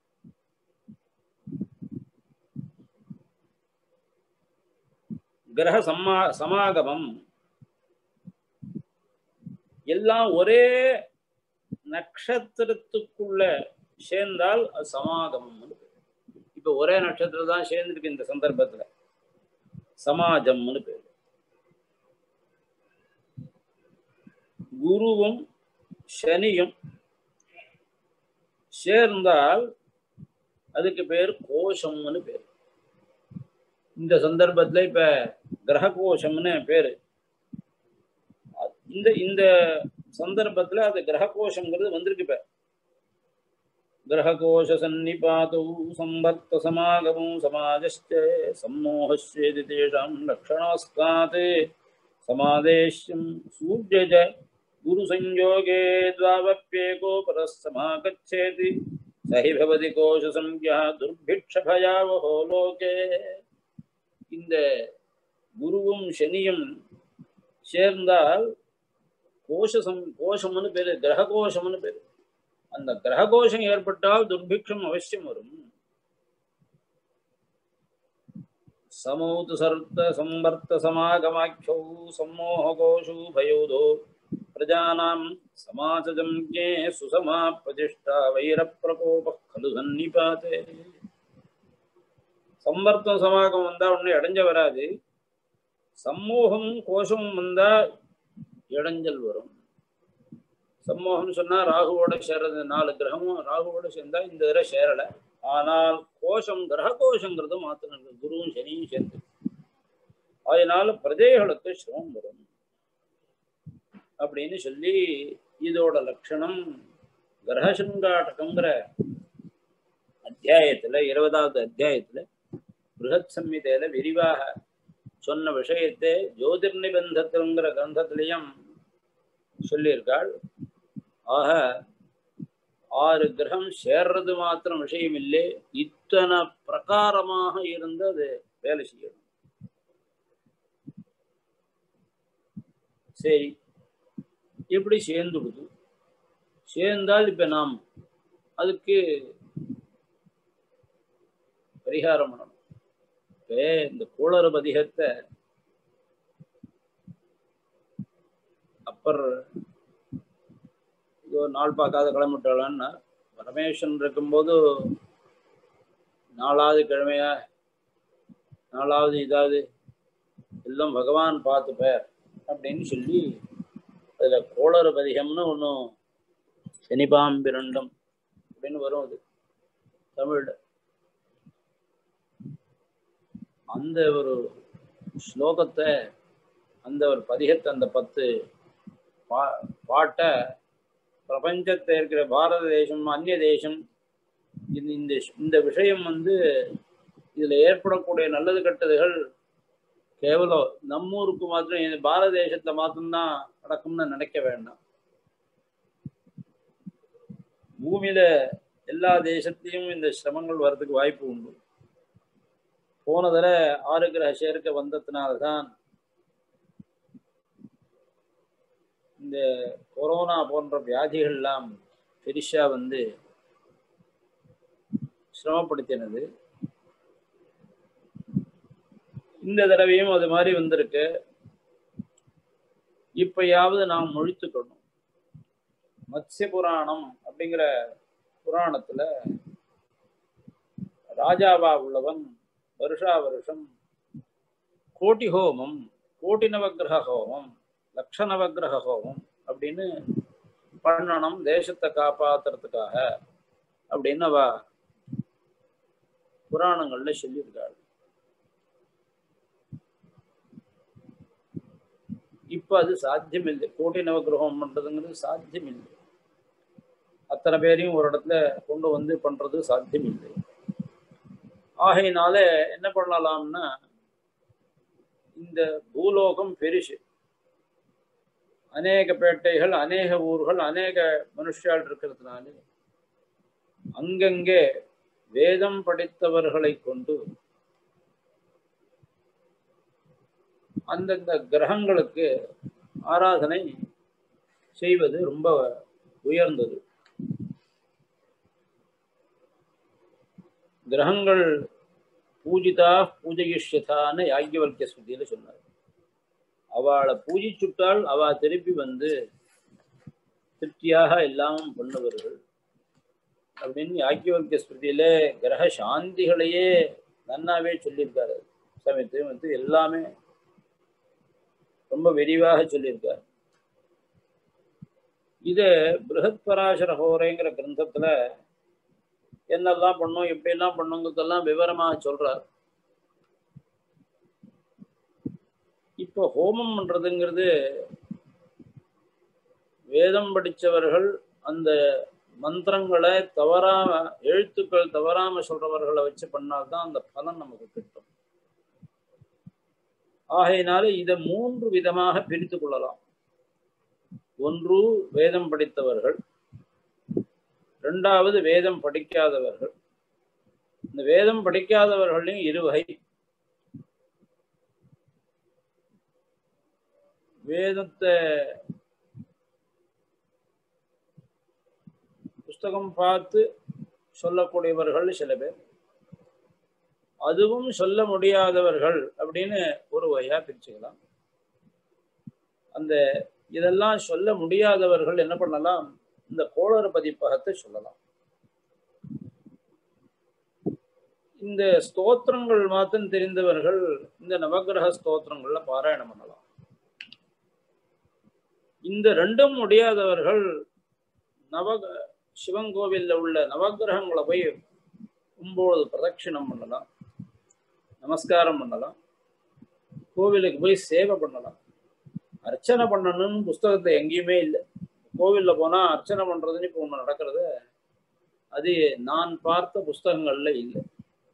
கிரக சம்மா சமாகமம் எல்லாம் ஒரே நட்சத்திரத்துக்குள்ள சேர்ந்தால் அது சமாகமம் இப்ப ஒரே நட்சத்திரம் தான் சேர்ந்துருக்கு இந்த சந்தர்ப்பத்துல சமாஜம்னு பேர் குருவும் சனியும் சேர்ந்தால் அதுக்கு பேர் கோஷம்னு பேர் இந்த சந்தர்ப்பத்துல இப்ப கிரக கோஷம்னு பேரு இந்த இந்த சந்தர்ப்பத்துல அது கிரக கோஷங்கிறது வந்திருக்கு இப்ப கிரககோஷ சன்னிபாதௌ சம்பர்த்த சமாகமோ சமாஜஸ்ச சம்மோகஸ்யேதி தேஷாம் லக்ஷணாஸ்தாத் சமாதேஷ்யம் சூர்யஜ குரு சஞ்சோகே द्वावप्येको परः समागच्छेति स हि भवति கோஷ சம்யா துர்பிக்ஷ பயாவஹோ லோகே இந்த குருவும் சனியும் சேர்ந்தால் கோஷம் கோஷம்னு பேரு கிரக கோஷம்னு பேரு அந்த கிரக கோஷம் ஏற்பட்டால் துர்பிக்ஷம் அவசியம் வரும் समौतु सर्त संवर्त समागमाख्यौ सम्मोहकोषु भयोदो प्रजानां समासजज्ञे सुसमाप्रतिष्ठा वैरप्रकोपः खलु सन्निपाते சம்பர்த்தம் சமாகம் வந்தா ஒண்ணு இடைஞ்ச வராது சம்மோகம் கோஷமும் வந்தா இடைஞ்சல் வரும் சம்மோகம் சொன்னா ராகுவோட சேர்றது நாலு கிரகமும் ராகுவோட சேர்ந்தா இந்த தடவை சேரல ஆனால் கோஷம் கிரக கோஷங்கிறது மாத்திரம் இல்லை. குருவும் சனியும் சேர்ந்து அதனால பிரஜைகளுக்கு சிரமம் வரும் அப்படின்னு சொல்லி இதோட லட்சணம் கிரகசங்காட்டகங்கிற அத்தியாயத்துல இருபதாவது அத்தியாயத்துல பிருகத் சம்மிதையில விரிவாக சொன்ன விஷயத்தை ஜோதிர் நிபந்தத்தில்ங்கிற கிரந்தத்திலையும் சொல்லியிருக்காள் ஆக ஆறு கிரகம் சேர்றது மாத்திரம் விஷயம் இல்லை இத்தனை பிரகாரமாக இருந்து அது வேலை செய்யணும் சரி எப்படி சேர்ந்துடுது சேர்ந்தால் இப்ப நாம் அதுக்கு பரிகாரம் பண்ணணும் இப்ப இந்த கூளறு பதிகத்தை அப்பர் இதோ நாள் பார்க்காத கிளம்பிட்டாளான்னா பரமேஸ்வரன் இருக்கும்போது நாலாவது கிழமையா நாலாவது இதாவது எல்லாம் பகவான் பார்த்துப்பார் அப்படின்னு சொல்லி அதுல கோளறு பதிகம்னு ஒன்றும் சனிபாம்பிரண்டம் அப்படின்னு வரும் அது தமிழ்ல அந்த ஒரு ஸ்லோகத்தை அந்த ஒரு பதிகத்தை அந்த பத்து பா பாட்டை பிரபஞ்சத்தில் இருக்கிற பாரத தேசம் அந்நிய தேசம் இது இந்த இந்த விஷயம் வந்து இதுல ஏற்படக்கூடிய நல்லது கெட்டதுகள் கேவலம் நம்ம ஊருக்கு மாத்திரம் இந்த பாரத தேசத்துல மாத்திரம்தான் நடக்கும்னு நினைக்க வேண்டாம் பூமியில எல்லா தேசத்தையும் இந்த சிரமங்கள் வர்றதுக்கு வாய்ப்பு உண்டு போன தடவை ஆறு கிரக சேர்க்கை வந்ததுனால்தான் இந்த கொரோனா போன்ற வியாதிகள் எல்லாம் பெரிசா வந்து சிரமப்படுத்தினது இந்த தடவையும் அது மாதிரி வந்திருக்கு இப்பயாவது நாம் முழித்துக்கணும் மத்ஸ்ய புராணம் அப்படிங்கிற புராணத்துல ராஜாவா உள்ளவன் வருஷா வருஷம் கோட்டி ஹோமம் கோட்டி நவக்கிரக ஹோமம் லக்ஷ நவக்கிரக ஹோமம் அப்படின்னு பண்ணணும் தேசத்தை காப்பாத்துறதுக்காக அப்படின்னு அவ புராணங்கள்ல சொல்லியிருக்காள் இப்ப அது சாத்தியமில்லை கோட்டி நவகிரகம் பண்றதுங்கிறது சாத்தியமில்லை அத்தனை பேரையும் ஒரு இடத்துல கொண்டு வந்து பண்றது சாத்தியமில்லை ஆகையினால என்ன பண்ணலாம்னா இந்த பூலோகம் பெருசு அநேக பேட்டைகள் அநேக ஊர்கள் அநேக மனுஷால் இருக்கிறதுனால அங்கங்கே வேதம் படித்தவர்களை கொண்டு அந்தந்த கிரகங்களுக்கு ஆராதனை செய்வது ரொம்ப உயர்ந்தது கிரகங்கள் பூஜிதா பூஜயிஷ்யதான்னு யாக்கியவல்கிய ஸ்ருதியில சொன்னார் அவளை பூஜிச்சுட்டால் அவ திருப்பி வந்து திருப்தியாக எல்லாம் பண்ணுவார்கள் அப்படின்னு யாக்கியவல்கிய ஸ்ருதியில கிரக சாந்திகளையே நன்னாவே சொல்லியிருக்காரு சமயத்தையும் வந்து எல்லாமே ரொம்ப விரிவாக சொல்லியிருக்கார் இது பிருகத் பராசர ஹோரைங்கிற கிரந்தத்துல என்னெல்லாம் பண்ணும் எப்படியெல்லாம் பண்ணுங்கிறதெல்லாம் விவரமாக சொல்றார் இப்போ ஹோமம் பண்றதுங்கிறது வேதம் படித்தவர்கள் அந்த மந்திரங்களை தவறாம எழுத்துக்கள் தவறாம சொல்றவர்களை வச்சு பண்ணால்தான் அந்த பலன் நமக்கு கிட்டும் ஆகையினால இதை மூன்று விதமாக பிரித்து கொள்ளலாம் ஒன்று வேதம் படித்தவர்கள் இரண்டாவது வேதம் படிக்காதவர்கள் இந்த வேதம் படிக்காதவர்களையும் இரு வகை வேதத்தை புஸ்தகம் பார்த்து சொல்லக்கூடியவர்கள் சில பேர் அதுவும் சொல்ல முடியாதவர்கள் அப்படின்னு ஒரு வகையா பிரிச்சுக்கலாம் அந்த இதெல்லாம் சொல்ல முடியாதவர்கள் என்ன பண்ணலாம் இந்த கோளறு பதிப்பகத்தை சொல்லலாம் இந்த ஸ்தோத்திரங்கள் மாத்திரம் தெரிந்தவர்கள் இந்த நவகிரக ஸ்தோத்திரங்கள்ல பாராயணம் பண்ணலாம் இந்த ரெண்டும் முடியாதவர்கள் நவ சிவன் கோவில்ல உள்ள நவகிரகங்களை போய் ஒன்பது பிரதட்சிணம் பண்ணலாம் நமஸ்காரம் பண்ணலாம் கோவிலுக்கு போய் சேவை பண்ணலாம் அர்ச்சனை பண்ணணும்னு புஸ்தகத்தை எங்கேயுமே இல்லை கோவில்ல போனா அர்ச்சனை பண்றதுன்னு இப்போ ஒண்ணு நடக்கிறது அது நான் பார்த்த புஸ்தகங்கள்ல இல்லை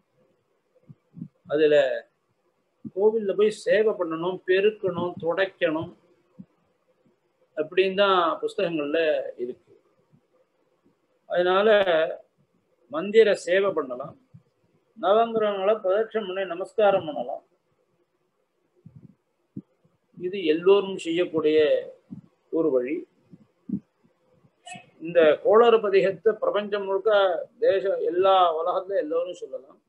அதுல கோவில்ல போய் சேவை பண்ணணும் பெருக்கணும் துடைக்கணும் அப்படின்னு தான் புஸ்தகங்கள்ல இருக்கு அதனால மந்திர சேவை பண்ணலாம் நவங்கிரகங்களை பிரதட்சம் பண்ணி நமஸ்காரம் பண்ணலாம் இது எல்லோரும் செய்யக்கூடிய ஒரு வழி இந்த கோளறு பதிகத்தை பிரபஞ்சம் முழுக்க தேச எல்லா உலகத்துல எல்லோரும் சொல்லலாம்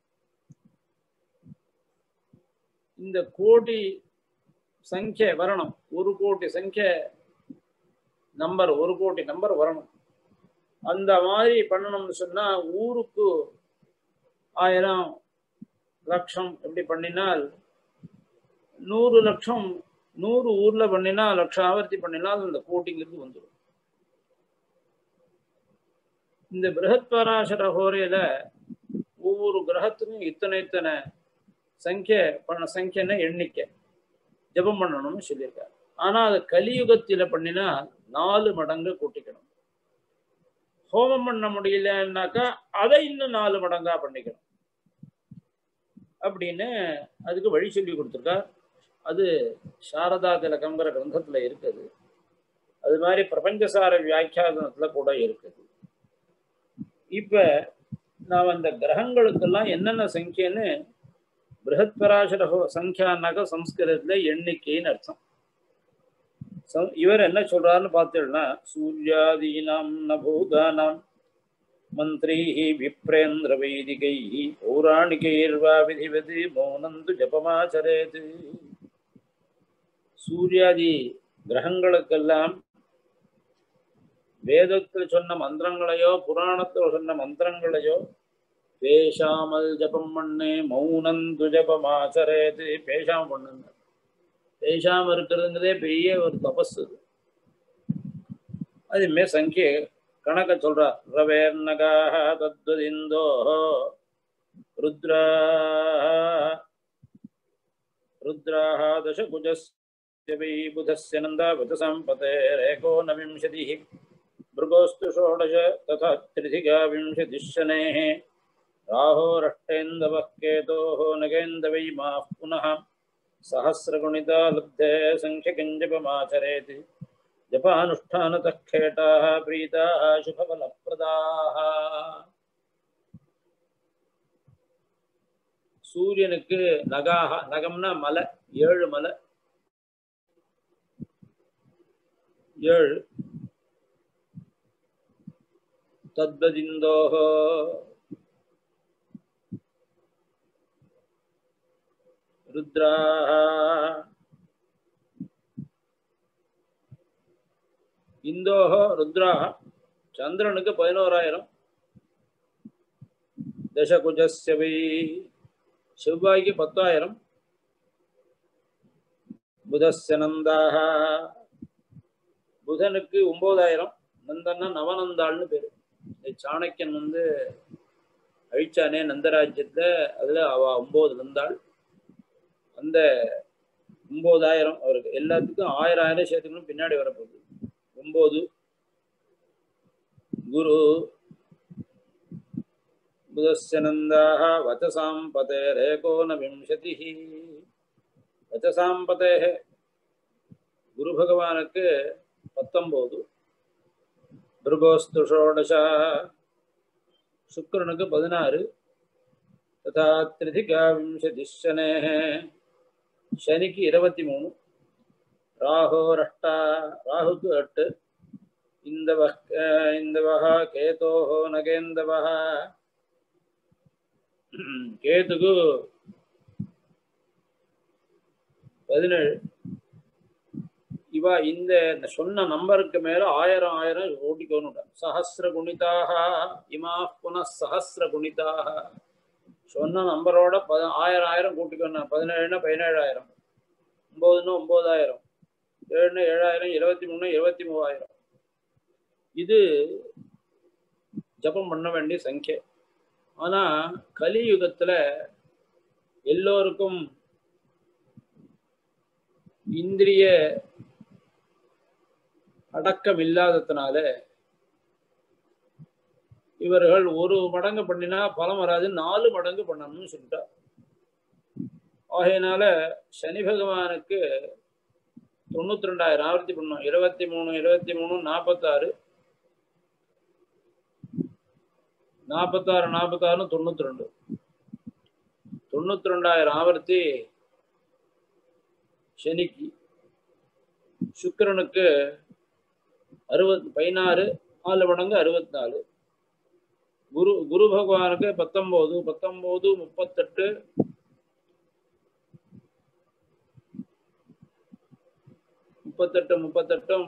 இந்த கோடி சங்கிய வரணும் ஒரு கோடி சங்கிய நம்பர் ஒரு கோடி நம்பர் வரணும் அந்த மாதிரி பண்ணணும்னு சொன்னா ஊருக்கு ஆயிரம் லட்சம் இப்படி பண்ணினால் நூறு லட்சம் நூறு ஊர்ல பண்ணினா லட்சம் ஆவர்த்தி பண்ணினால் அந்த கோட்டிங்கிறது வந்துடும் இந்த பிருகத்பராசர ஹோரையில ஒவ்வொரு கிரகத்துக்கும் இத்தனை இத்தனை சங்கிய பண்ண சங்கியன எண்ணிக்கை ஜபம் பண்ணணும்னு சொல்லியிருக்காரு ஆனா அது கலியுகத்தில பண்ணினா நாலு மடங்கு கூட்டிக்கணும் ஹோமம் பண்ண முடியலன்னாக்கா அதை இன்னும் நாலு மடங்கா பண்ணிக்கணும் அப்படின்னு அதுக்கு வழி சொல்லி கொடுத்துருக்கார் அது சாரதா திலகம்ங்கிற கிரந்தத்துல இருக்குது அது மாதிரி பிரபஞ்சசார வியாக்கியானத்துல கூட இருக்குது இப்ப நாம் அந்த கிரகங்களுக்கெல்லாம் என்னென்ன சங்கியன்னு பிருகத்பராசர சங்கியானாக்க சம்ஸ்கிருதத்துல எண்ணிக்கைன்னு அர்த்தம் இவர் என்ன சொல்றாருன்னு பார்த்தீங்கன்னா சூர்யாதீனாம் நபூதானாம் மந்திரீஹி விப்ரேந்திர வைதிகைஹி பௌராணிகைர்வா விதிவதி மௌனந்து ஜபமாச்சரேது சூர்யாதி கிரகங்களுக்கெல்லாம் வேதத்தில் சொன்ன மந்திரங்களையோ புராணத்தில் சொன்ன மந்திரங்களையோ பேசாமல் ஜபம் பண்ணு மௌனந்து ஜபமாச்சரேது பேசாம பண்ணுங்க பேசாம இருக்கிறதுங்கிறதே பெரிய ஒரு தபஸ் அது அதுமே சங்கிய கணக்க சொல்றா ரவேர்ணகாக தத்வதிந்தோ ருத்ரா ருத்ராஹ தசகுஜஸ் कुजस्य वै बुधस्य नन्दावतसम्पतेरेकोनविंशतिः भृगोस्तु षोडश तथा त्रिधिका विंशतिः शनेः राहोरष्टेन्दवः केतोः नगेन्दवै माः पुनः सहस्रगुणिता लब्धे सङ्ख्यकिञ्जपमाचरेति जपानुष्ठानतः खेटाः प्रीताः शुभफलप्रदाः சூரியனுக்கு நகாக நகம்னா மலை ஏழு மலை ஏழு தத்வதிந்தோः ருத்ராः இந்தோக ருத்ராக சந்திரனுக்கு பதினோராயிரம் தசகுஜஸ்யவை செவ்வாய்க்கு பத்தாயிரம் புதஸ்ய நந்தாக புதனுக்கு ஒன்பதாயிரம் நந்தன்னா நவநந்தாள்னு பேரு இந்த சாணக்கியன் வந்து அழிச்சானே நந்தராஜ்யத்துல அதுல அவ ஒன்பது நந்தாள் அந்த ஒன்பதாயிரம் அவருக்கு எல்லாத்துக்கும் ஆயிரம் ஆயிரம் சேர்த்துக்கணும் பின்னாடி வரப்போகுது ஒன்பது குரு புதஸ்ய நந்தாக வச்சசாம் பதேரேகோனவிம்சதிः வச்சசாம் பதேः குரு பகவானுக்கு பத்தொன்பது பிருகோஸ்து ஷோடச சுக்கிரனுக்கு பதினாறு ததா திரிதிகா விம்சதி சனேः சனிக்கு இருபத்தி மூணு ராகோரஷ்டா ராகுக்கு எட்டு இந்தவः இந்தவः கேதோः நகேந்தவः கேதுக்கு பதினேழு இவா இந்த சொன்ன நம்பருக்கு மேல ஆயிரம் ஆயிரம் ஓட்டிக்கணும் சஹசிர குணிதாக இமா புன சஹசிர குணிதாக சொன்ன நம்பரோட பத ஆயிரம் ஆயிரம் கூட்டிக்கணும் பதினேழுனா பதினேழாயிரம் ஒன்பதுன்னா ஒன்பதாயிரம் ஏழுனா ஏழாயிரம் இருபத்தி மூணு இருபத்தி மூவாயிரம் இது ஜபம் பண்ண வேண்டிய சங்கியை ஆனா கலியுகத்துல எல்லோருக்கும் இந்திரிய அடக்கம் இல்லாததுனால இவர்கள் ஒரு மடங்கு பண்ணினா பலம் வராது நாலு மடங்கு பண்ணணும்னு சொல்லிட்டா ஆகையினால சனி பகவானுக்கு தொண்ணூத்தி ரெண்டாயிரம் ஆவர்த்தி பண்ணோம் இருபத்தி மூணு இருபத்தி மூணு நாற்பத்தாறு நாற்பத்தாறு நாற்பத்தாறு தொண்ணூத்தி ரெண்டு தொண்ணூத்தி ரெண்டாயிரம் ஆவர்த்தி சனிக்கு சுக்கிரனுக்கு அறுபத் பதினாறு நாலு மடங்கு அறுபத்தி நாலு குரு குரு பகவானுக்கு பத்தொன்பது பத்தொன்பது முப்பத்தெட்டு முப்பத்தெட்டு முப்பத்தெட்டும்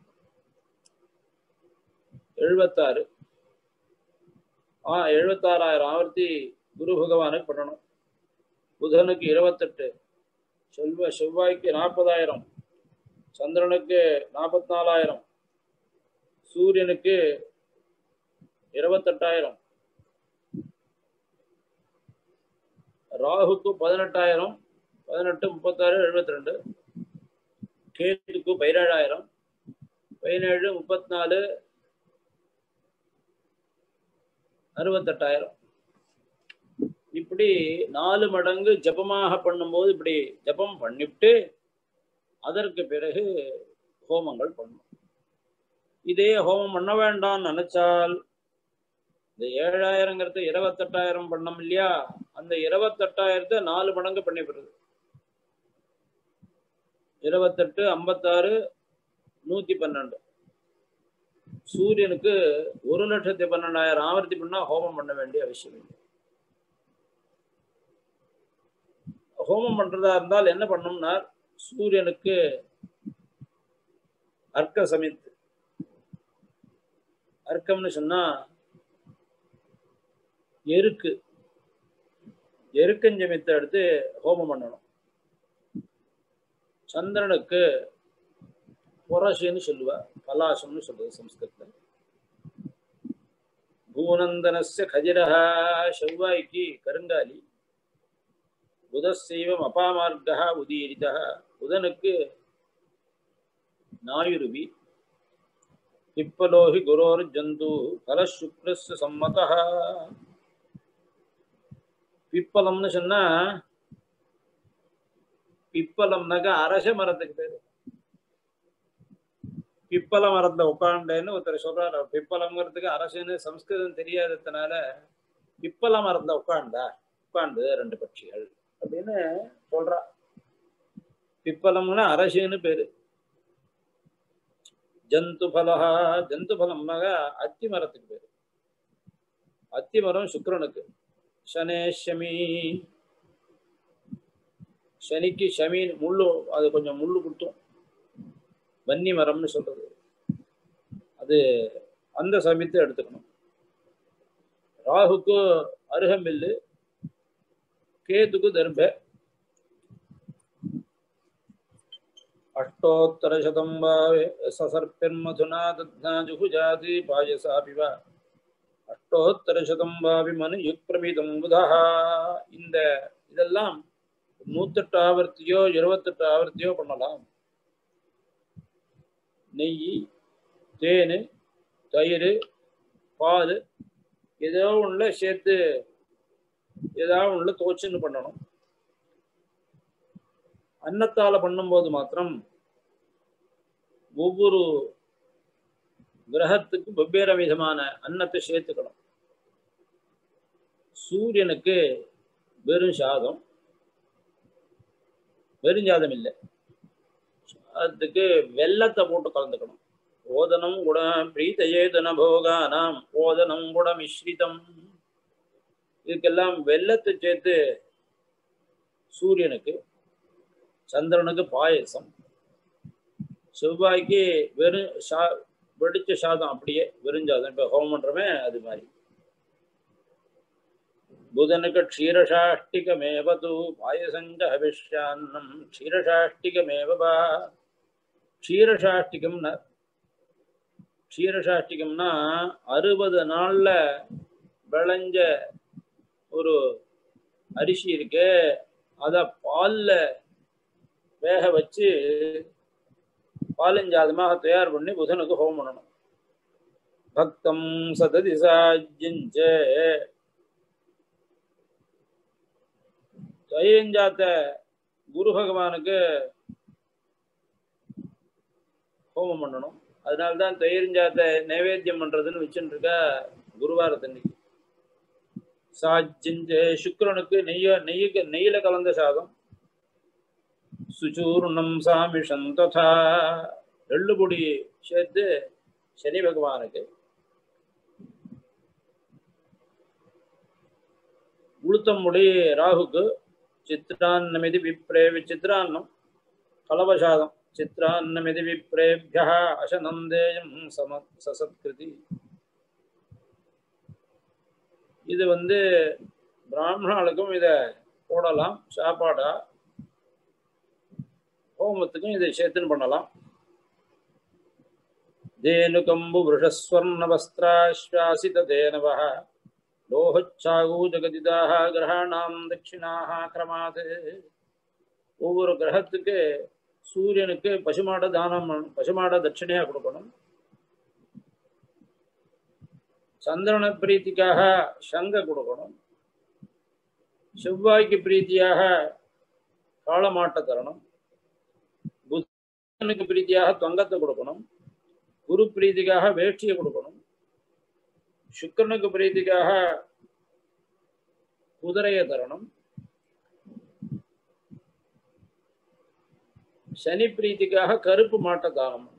எழுபத்தாறு ஆ எழுபத்தாறாயிரம் ஆவர்த்தி குரு பகவானுக்கு பண்ணணும் புதனுக்கு இருபத்தெட்டு செல்வ செவ்வாய்க்கு நாற்பதாயிரம் சந்திரனுக்கு நாற்பத்தி நாலாயிரம் சூரியனுக்கு இருபத்தெட்டாயிரம் ராகுக்கு பதினெட்டாயிரம் பதினெட்டு முப்பத்தாறு எழுபத்தி ரெண்டு கேதுக்கு பதினேழாயிரம் பதினேழு முப்பத்தி நாலு அறுபத்தெட்டாயிரம் இப்படி நாலு மடங்கு ஜபமாக பண்ணும்போது இப்படி ஜபம் பண்ணிவிட்டு அதற்கு பிறகு ஹோமங்கள் பண்ணணும் இதே ஹோமம் பண்ண வேண்டாம்னு நினைச்சால் இந்த ஏழாயிரங்கிறது இருபத்தெட்டாயிரம் பண்ணோம் இல்லையா அந்த இருபத்தெட்டாயிரத்தை நாலு மடங்கு பண்ணிவிடுறது இருபத்தெட்டு ஐம்பத்தாறு நூத்தி பன்னெண்டு சூரியனுக்கு ஒரு லட்சத்தி பன்னெண்டாயிரம் ஆவர்த்தி பண்ணா ஹோமம் பண்ண வேண்டிய அவசியம் இல்லை ஹோமம் பண்றதா இருந்தால் என்ன பண்ணணும்னா சூரியனுக்கு அர்க்க சமித்து அர்க்கம்னு சொன்னா எருக்கு எருக்கஞ்சமித்தை எடுத்து ஹோமம் பண்ணணும் சந்திரனுக்கு புரஷின்னு சொல்லுவா பலாசம்னு சொல்றது சம்ஸ்கிருதத்துல பூனந்தனஸ்ய கஜிரஹா செவ்வாய்க்கு கருங்காலி புதசைவம் அபாமார்க்கா உதீரிதா புதனுக்கு நாயுருவி பிப்பலோஹி குரோர் ஜந்து கலசுக்ரஸ்ய சம்மதः பிப்பலம்னு சொன்னா பிப்பலம்னாக்கா அரச மரத்துக்கு பேரு பிப்பல மரத்துல உட்காண்டேன்னு ஒருத்தர் சொல்றாரு பிப்பலம்ங்கிறதுக்கு அரசுன்னு சம்ஸ்கிருதம் தெரியாததுனால பிப்பல மரத்துல உட்காண்டா உட்காண்டு ரெண்டு பட்சிகள் அப்படின்னு சொல்றா பிப்பலம்னா அரசுன்னு பேரு ஜந்து பலஹா ஜந்து பலம்னாக அத்தி மரத்துக்கு பேரு அத்தி மரம் சுக்கிரனுக்கு சனே ஷமி சனிக்கு ஷமீன் முள்ளு அது கொஞ்சம் முள்ளு கொடுத்தோம் வன்னி மரம்னு சொல்றது அது அந்த சமயத்தை எடுத்துக்கணும் ராகுக்கு அருகம்பில்லு கேதுக்கு தர்ப अष्टोत्तरशतं भावे ससर्पिर्मधुना दध्ना जुहुजाति पायसापि वा அஷ்டோத்தரசதம் பாவி மனு யுக்பிரமிதம் புதா இந்த இதெல்லாம் நூத்தெட்டு ஆவர்த்தியோ இருபத்தெட்டு ஆவர்த்தியோ பண்ணலாம் நெய் தேன் தயிர் பால் ஏதோ ஒண்ணுல சேர்த்து ஏதாவது ஒண்ணுல தோச்சுன்னு பண்ணணும் அன்னத்தால பண்ணும்போது மாத்திரம் ஒவ்வொரு கிரகத்துக்கும் வெவ்வேறு விதமான அன்னத்தை சேர்த்துக்கணும் சூரியனுக்கு வெறும் சாதம் வெறும் சாதம் இல்லை அதுக்கு வெள்ளத்தை போட்டு கலந்துக்கணும் ஓதனம் குட பிரீத்தயேதன போகானாம் ஓதனம் குட மிஸ்ரிதம் இதுக்கெல்லாம் வெள்ளத்தை சேர்த்து சூரியனுக்கு சந்திரனுக்கு பாயசம் செவ்வாய்க்கு வெறும் சா வெடிச்ச சாதம் அப்படியே வெறும் சாதம் இப்போ ஹோமம் பண்றோமே அது மாதிரி புதனுக்கு க்ஷீரசாஷ்டிகமேவ தூ பாயசஞ்ச ஹவிஷ்யான்னம் க்ஷீரசாஷ்டிகமேவ பா க்ஷீரசாஷ்டிகம்னா க்ஷீரசாஷ்டிகம்னா அறுபது நாள்ல விளைஞ்ச ஒரு அரிசி இருக்கு அத பால்ல வேக வச்சு பாலஞ்சாதமாக தயார் பண்ணி புதனுக்கு ஹோமம் பண்ணணும் பக்தம் சததி சாஜிஞ்ச தயஞ்சாத்த குரு பகவானுக்கு ஹோமம் பண்ணணும் அதனால்தான் தயிர்ஞ்சாத்த நைவேத்தியம் பண்றதுன்னு வச்சுட்டு இருக்க குருவாரத்தன்னைக்கு சாஜிஞ்ச சுக்கிரனுக்கு நெய்ய நெய்யுக்கு நெய்யில கலந்த சாதம் சுச்சூர்ணம் சாமிஷம் ததா எள்ளு பொடி சேர்த்து சனி பகவானுக்கு உளுத்தம் முடி ராகுக்கு சித்ரான்னமிதி விப்ரே சித்ரான்னம் கலவசாதம் சித்ரான்னமிதி விப்ரேபிய அசனந்தேயம் சம சசத்கிருதி இது வந்து பிராமணர்களுக்கும் இதை போடலாம் சாப்பாடா ஹோமத்துக்கும் இதை சேர்த்துன்னு பண்ணலாம் தேனுகம்பு விருஷஸ்வர்ண வஸ்திராஸ்வாசித தேனவ லோகச்சாகு ஜெகதிதாக கிரகாணாம் தட்சிணாக கிரமாது ஒவ்வொரு கிரகத்துக்கு சூரியனுக்கு பசுமாட தானம் பண்ணணும். பசுமாட தட்சிணையா கொடுக்கணும் சந்திரன பிரீத்திக்காக சங்க கொடுக்கணும் செவ்வாய்க்கு பிரீத்தியாக காளமாட்டை தரணும் புதனுக்கு பிரீத்தியாக தங்கத்தை கொடுக்கணும் குரு பிரீத்திக்காக வேஷ்டியை கொடுக்கணும் சுக்கரனுக்கு பிரீத்திக்காக குதிரையை தரணும் சனி பிரீத்திக்காக கருப்பு மாட்டை தானம் பண்ணணும்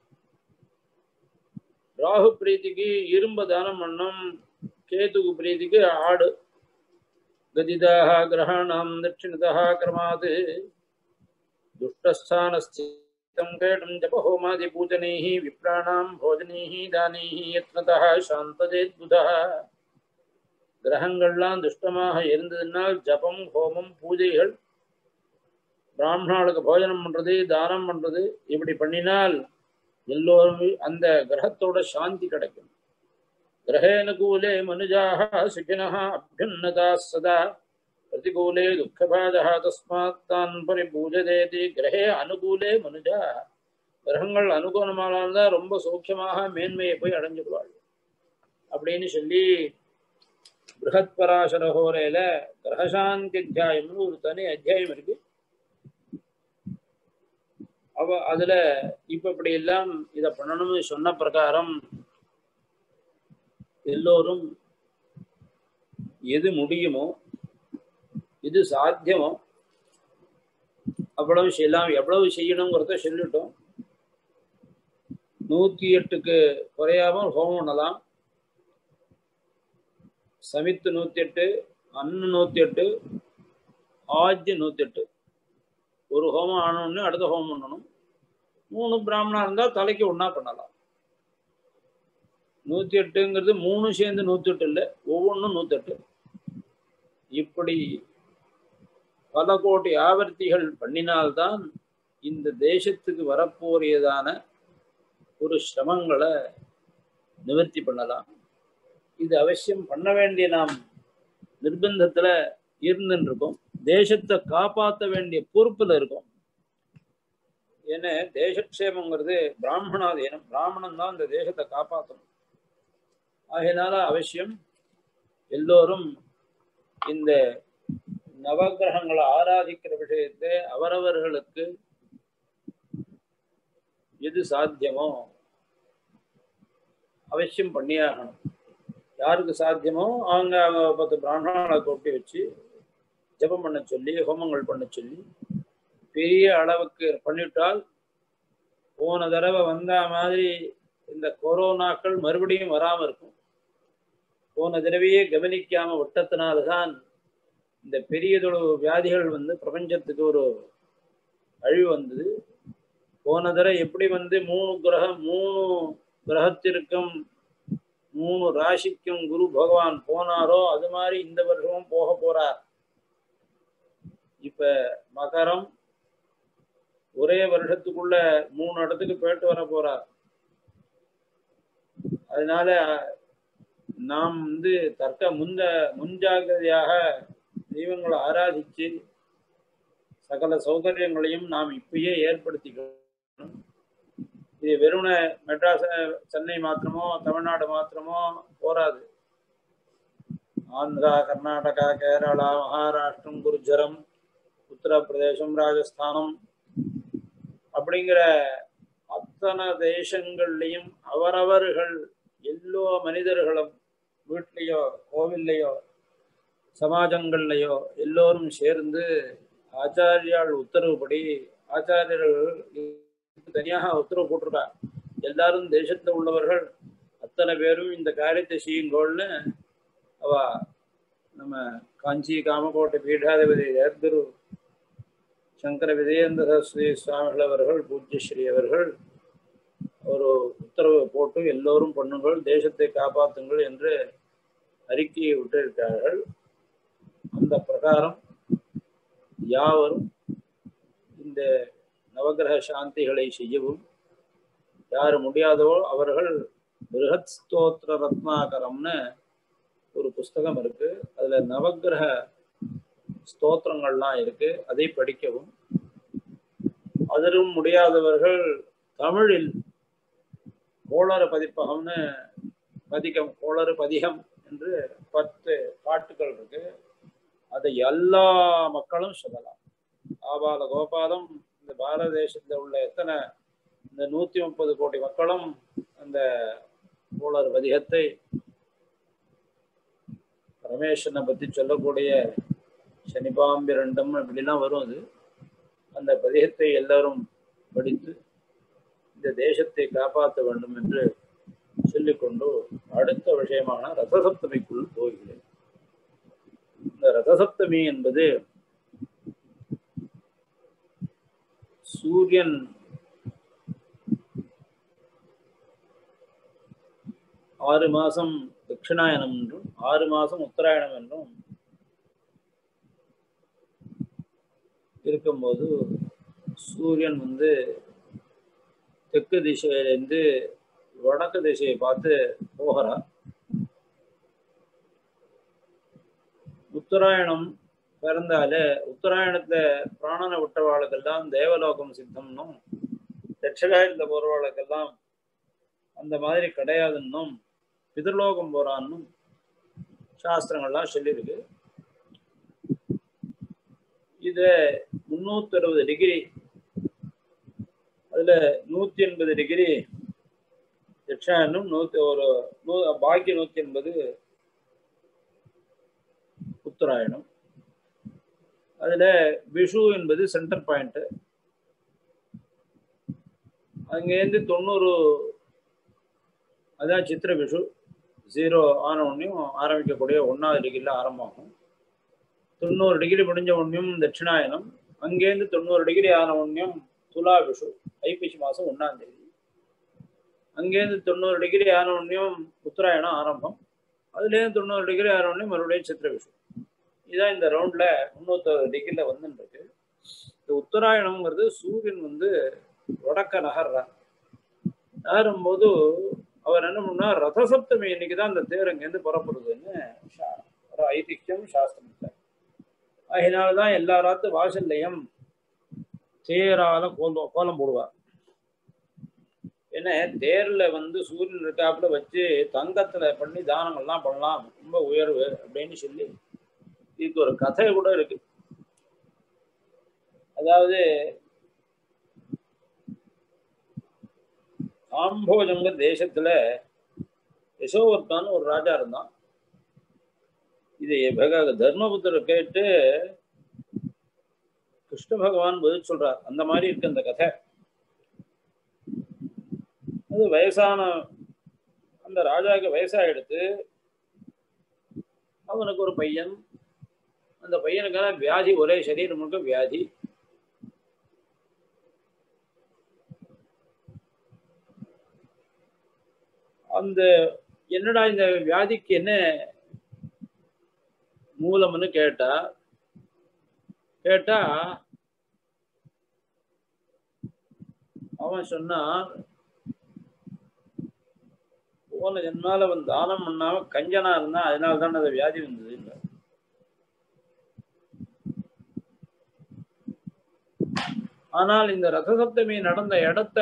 ராகு பிரீத்திக்கு இரும்பு தானம் பண்ணணும் கேதுக்கு பிரீத்திக்கு ஆடு கதிதாக கிரகாணாம் தட்சிணதா கிரமாது दुष्टस्थानस्थितं केटं जपहोमादिपूजनैः विप्राणां भोजनैः दानैः यत्नतः சாந்ததேத்புதः கிரகங்கள்லாம் துஷ்டமாக இருந்ததுனால் ஜபம் ஹோமம் பூஜைகள் பிராமணர்களுக்கு போஜனம் பண்றது தானம் பண்றது இப்படி பண்ணினால் எல்லோரும் அந்த கிரகத்தோட சாந்தி கிடைக்கும் கிரகேனுகூலே மனுஜாக சுகினः அபியுன்னதா சதா प्रतिकूले दुःखबाधः तस्मात् तान् परिपूजयेति ग्रहे अनुकूले मनुजा கிரகங்கள் அனுகூலமாக இருந்தால் ரொம்ப சௌக்கியமாக மேன்மையை போய் அடைஞ்சிடுவாள் அப்படின்னு சொல்லி பிருகத் பராசர ஹோரையில கிரகசாந்தி அத்தியாயம்னு ஒரு தனி அத்தியாயம் இருக்கு அவ அதுல இப்ப இப்படி எல்லாம் இத பண்ணணும்னு சொன்ன பிரகாரம் எல்லோரும் எது முடியுமோ எது சாத்தியமோ அவ்வளவு செய்யலாம் எவ்வளவு செய்யணுங்கிறத சொல்லிட்டோம் நூத்தி எட்டுக்கு குறையாமல் ஹோமம் பண்ணலாம் சமித்து நூத்தி எட்டு அன்னு நூத்தி எட்டு ஆஜ்ய நூத்தி எட்டு ஒரு ஹோமம் ஆனோடனே அடுத்த ஹோமம் பண்ணணும் மூணு பிராமணா இருந்தா தலைக்கு ஒண்ணா பண்ணலாம் நூத்தி எட்டுங்கிறது மூணு சேர்ந்து நூத்தி எட்டு இல்லை ஒவ்வொன்றும் நூத்தி எட்டு இப்படி பல கோடி ஆவர்த்திகள் பண்ணினால்தான் இந்த தேசத்துக்கு வரப்போறியதான ஒரு சிரமங்களை நிவர்த்தி பண்ணலாம் இது அவசியம் பண்ண வேண்டிய நாம் நிர்பந்தத்துல இருந்துட்டு இருக்கோம் தேசத்தை காப்பாற்ற வேண்டிய பொறுப்புல இருக்கோம் ஏன்னா தேசக்ஷேமங்கிறது பிராமணாதீனம் பிராமணன் தான் இந்த தேசத்தை காப்பாற்றணும் ஆகையினால அவசியம் எல்லோரும் இந்த நவகிரகங்களை ஆராதிக்கிற விஷயத்தை அவரவர்களுக்கு எது சாத்தியமோ அவசியம் பண்ணியாகணும் யாருக்கு சாத்தியமோ அவங்க அவங்க பத்து பிராமணங்களை கூட்டி வச்சு ஜெபம் பண்ண சொல்லி ஹோமங்கள் பண்ண சொல்லி பெரிய அளவுக்கு பண்ணிவிட்டால் போன தடவை வந்த மாதிரி இந்த கொரோனாக்கள் மறுபடியும் வராமல் இருக்கும் போன தடவையே கவனிக்காம விட்டத்தினால்தான் இந்த பெரியதொரு வியாதிகள் வந்து பிரபஞ்சத்துக்கு ஒரு அழிவு வந்தது போன தடவை எப்படி வந்து மூணு கிரகம் மூணு கிரகத்திற்கும் மூணு ராசிக்கும் குரு பகவான் போனாரோ அது மாதிரி இந்த வருஷமும் போக போறார் இப்ப மகரம் ஒரே வருஷத்துக்குள்ள மூணு இடத்துக்கு போயிட்டு வர போறார் அதனால நாம் வந்து தற்க முந்த முன்ஜாகிரதையாக தெய்வங்களை ஆராதிச்சு சகல சௌகரியங்களையும் நாம் இப்பயே ஏற்படுத்திக்கணும் இது வெறும் மெட்ராஸ் சென்னை மாத்திரமோ தமிழ்நாடு மாத்திரமோ போராது ஆந்திரா கர்நாடகா கேரளா மகாராஷ்டிரம் குருஜரம் உத்தரப்பிரதேசம் ராஜஸ்தானம் அப்படிங்கிற அத்தனை தேசங்கள்லையும் அவரவர்கள் எல்லோ மனிதர்களும் வீட்லேயோ கோவில்லையோ சமாஜங்கள்லையோ எல்லோரும் சேர்ந்து ஆச்சாரியால் உத்தரவுப்படி ஆச்சாரியர்கள் தனியாக உத்தரவு போட்டிருக்கா எல்லாரும் தேசத்துல உள்ளவர்கள் அத்தனை பேரும் இந்த காரியத்தை செய்யுங்கோள்னு அவ நம்ம காஞ்சி காமகோட்டை பீடாதிபதி ஏர்திரு சங்கர விஜயேந்திர ஸ்ரீ சுவாமிகள் அவர்கள் பூஜ்யஸ்ரீ அவர்கள் ஒரு உத்தரவு போட்டு எல்லோரும் பண்ணுங்கள் தேசத்தை காப்பாற்றுங்கள் என்று அறிக்கையை விட்டிருக்கிறார்கள் அந்த பிரகாரம் யாவரும் இந்த நவகிரக சாந்திகளை செய்யவும் யார் முடியாதவோ அவர்கள் பிருகத் ஸ்தோத்திர ரத்னாகரம்னு ஒரு புஸ்தகம் இருக்கு அதுல நவகிரக ஸ்தோத்திரங்கள்லாம் இருக்கு அதை படிக்கவும் அதிலும் முடியாதவர்கள் தமிழில் கோளறு பதிப்பகம்னு பதிகம் கோளறு பதிகம் என்று பத்து பாட்டுகள் இருக்கு அதை எல்லா மக்களும் சொல்லலாம் ஆபால கோபாலம் இந்த பாரத தேசத்துல உள்ள எத்தனை இந்த நூத்தி முப்பது கோடி மக்களும் அந்த கோளறு பதிகத்தை ரமேஷனை பத்தி சொல்லக்கூடிய சனிபாம்பிரண்டம் அப்படிலாம் வரும் அது அந்த பதிகத்தை எல்லாரும் படித்து இந்த தேசத்தை காப்பாற்ற வேண்டும் என்று சொல்லிக்கொண்டு அடுத்த விஷயமான ரசசப்தமிக்குள் போகிறேன் இந்த ரசசப்தமி என்பது சூரியன் ஆறு மாசம் தட்சிணாயனம் என்றும் ஆறு மாசம் உத்தராயணம் என்றும் இருக்கும்போது சூரியன் வந்து தெற்கு திசையிலேருந்து வடக்கு திசையை பார்த்து போகிறார் உத்தராயணம் பிறந்தாலே உத்தராயணத்தை பிராணனை விட்டவாளுக்கெல்லாம் தேவலோகம் சித்தம்னும் தட்சிணாயனத்துல போறவர்களுக்கெல்லாம் அந்த மாதிரி கிடையாதுன்னும் பிதர்லோகம் போறான்னும் சாஸ்திரங்கள்லாம் சொல்லியிருக்கு இத முன்னூத்தி அறுபது டிகிரி அதுல நூத்தி எண்பது டிகிரி தட்சிணாயனம் நூத்தி ஒரு நூ பாக்கி நூத்தி எண்பது உத்தராயணம் அதுல விஷு என்பது சென்டர் பாயிண்ட் அங்கேருந்து தொண்ணூறு அதான் சித்திர விஷு ஜீரோ ஆன உடனேயும் ஆரம்பிக்கக்கூடிய ஒன்றாவது டிகிரியில் ஆரம்பமாகும் தொண்ணூறு டிகிரி முடிஞ்ச உடனேயும் தட்சிணாயனம் அங்கேருந்து தொண்ணூறு டிகிரி ஆன உடனேயும் துலா விஷு ஐப்பசி மாதம் ஒன்றாம் தேதி அங்கேருந்து தொண்ணூறு டிகிரி ஆன உடனேயும் உத்தராயணம் ஆரம்பம் அதுலேருந்து தொண்ணூறு டிகிரி ஆன உடனே மறுபடியும் சித்திர விஷு இதான் இந்த ரவுண்டில் முந்நூற்றறுபது டிகிரியில் வந்துட்டு இருக்கு இந்த உத்தராயணம்ங்கிறது சூரியன் வந்து வடக்க நகர்றார் நகரும்போது அவர் என்ன பண்ணா ரதசப்தமி இன்னைக்கு தான் அந்த தேர் அங்கேருந்து புறப்படுதுன்னு சா- ஒரு ஐதிஹ்யம் சாஸ்திரம் அதனால தான் எல்லா ராத்து வாசல்லையும் தேரால கோலம் கோலம் போடுவார் ஏன்னா தேர்ல வந்து சூரியன் இருக்காப்புல வச்சு தங்கத்துல பண்ணி தானங்கள்லாம் பண்ணலாம் ரொம்ப உயர்வு அப்படின்னு சொல்லி இதுக்கு ஒரு கதை கூட இருக்கு அதாவது காம்போஜங்க தேசத்துல யசோவர்த்தான்னு ஒரு ராஜா இருந்தான் இது பக- தர்மபுத்திரர் கேட்டு கிருஷ்ண பகவான் பதில் சொல்றார் அந்த மாதிரி இருக்கு அந்த கதை அது வயசான அந்த ராஜாவுக்கு வயசாயிடுத்து அவனுக்கு ஒரு பையன் அந்த பையனுக்கான வியாதி ஒரே சரீரம் முழுக்க வியாதி அந்த என்னடா இந்த வியாதிக்கு என்ன மூலம்னு கேட்டா கேட்டா அவன் சொன்னான் போன ஜென்மால அவன் தானம் பண்ணாம கஞ்சனா இருந்தான் அதனால தான் அந்த வியாதி வந்தது இல்ல ஆனால் இந்த ரதசப்தமி நடந்த இடத்த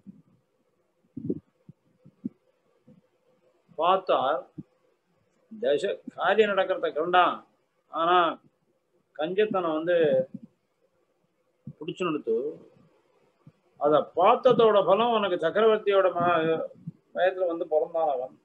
பார்த்தா தச காரியம் நடக்கிறத கண்டான் ஆனா கஞ்சத்தனம் வந்து பிடிச்சு நிறுத்து அத பார்த்ததோட பலம் உனக்கு சக்கரவர்த்தியோட ம வயதுல வந்து பிறந்தான் அவன்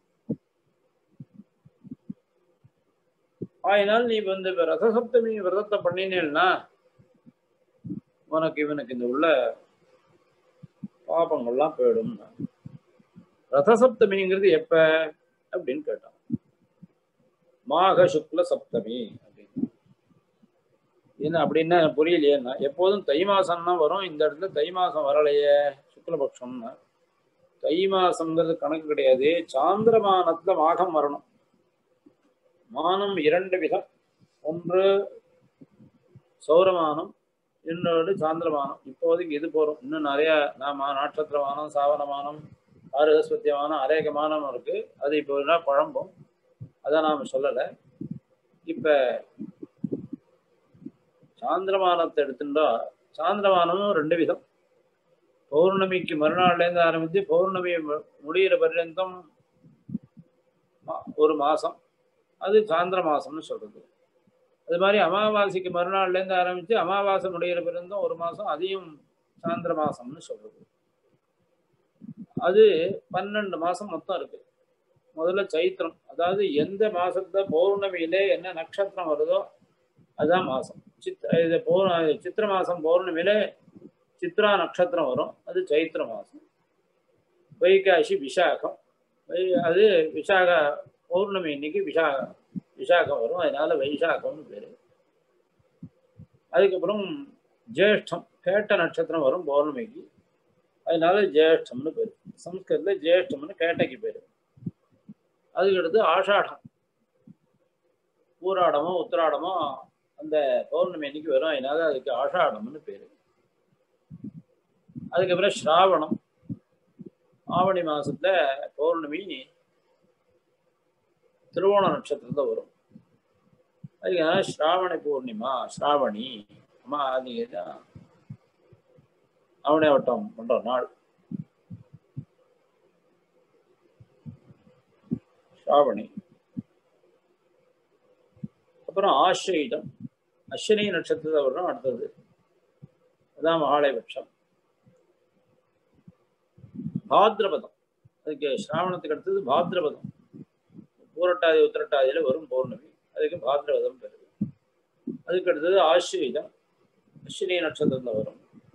ஆயினால் நீ வந்து இப்ப ரதசப்தமி விரதத்தை பண்ணினேன்னா உனக்கு இவனுக்கு இந்த உள்ள பாபங்கள்லாம் போயிடும் ரதசப்தமிங்கிறது எப்ப அப்படின்னு கேட்டான் மாக சுக்ல சப்தமி அப்படின்னு என்ன அப்படின்னா எனக்கு புரியலையேன்னா எப்போதும் தை மாசம் தான் வரும் இந்த இடத்துல தை மாசம் வரலையே சுக்லபக்ஷம்னா தை மாசம்ங்கிறது கணக்கு கிடையாது சாந்திரமானத்துல மாகம் வரணும் மானம் இரண்டு விதம் ஒன்று சௌரமானம் இன்னொரு சாந்திரமானம் இப்போதைக்கு இது போறோம் இன்னும் நிறைய நாம நட்சத்திரமானம் சாவனமானம் ஆறுகஸ்பத்தியமானம் அநேகமானம் இருக்கு அது இப்போ என்ன குழம்பும் அதை நாம சொல்லலை இப்ப சாந்திரமானத்தை எடுத்துட்டா சாந்திரமானமும் ரெண்டு விதம் பௌர்ணமிக்கு மறுநாள்லேருந்து ஆரம்பித்து பௌர்ணமி மு- முடியிற பர்யந்தம் மா- ஒரு மாசம் அது சாந்திர மாசம்னு சொல்றது அது மாதிரி அமாவாசைக்கு மறுநாள்லேருந்து ஆரம்பித்து அமாவாசை முடியிற பர்யந்தம் ஒரு மாசம் அதையும் சாந்திர மாசம்னு சொல்றது அது பன்னெண்டு மாசம் மொத்தம் இருக்கு முதல்ல சைத்திரம் அதாவது எந்த மாசத்துல பௌர்ணமியில என்ன நட்சத்திரம் வருதோ அதுதான் மாசம் சித் இது பௌர் சித்திர மாசம் பௌர்ணமியில சித்ரா நட்சத்திரம் வரும் அது சைத்திர மாசம் வைகாசி விசாகம் வை- அது விசாக பௌர்ணமி இன்னைக்கு விசாக விசாகம் வரும் அதனால வைசாகம்னு பேரு அதுக்கப்புறம் ஜேஷ்டம் கேட்ட நட்சத்திரம் வரும் பௌர்ணமிக்கு அதனால ஜேஷ்டம்னு பேரு சம்ஸ்கிருதத்துல ஜேஷ்டம்னு கேட்டைக்கு பேரு அதுக்கடுத்து ஆஷாடம் பூராடமோ உத்திராடமோ அந்த பௌர்ணமி அன்னைக்கு வரும் அதனால அதுக்கு ஆஷாடம்னு பேரு அதுக்கப்புறம் ஸ்ராவணம் ஆவணி மாசத்துல பௌர்ணமி திருவோண நட்சத்திரத்துல வரும் அதுக்கு ஸ்ராவணி பூர்ணிமா ஸ்ராவணி அம்மா அது ஆவணி வட்டம் பண்ற நாள் ஸ்ராவணி அப்புறம் ஆசிரியிடம் அஸ்வினி நட்சத்திரத்தை வரும் அடுத்தது அதான் மகாலயபட்சம் பாத்ரபதம் அதுக்கு ஸ்ராவணத்துக்கு அடுத்தது பாத்ரபதம் பூரட்டாதி உத்திரட்டாதியில வரும் பௌர்ணமி அதுக்கு பாத்ரபதம் பெறுது அதுக்கு அடுத்தது ஆசிரியிடம் அஸ்வினி நட்சத்திரத்துல வரும்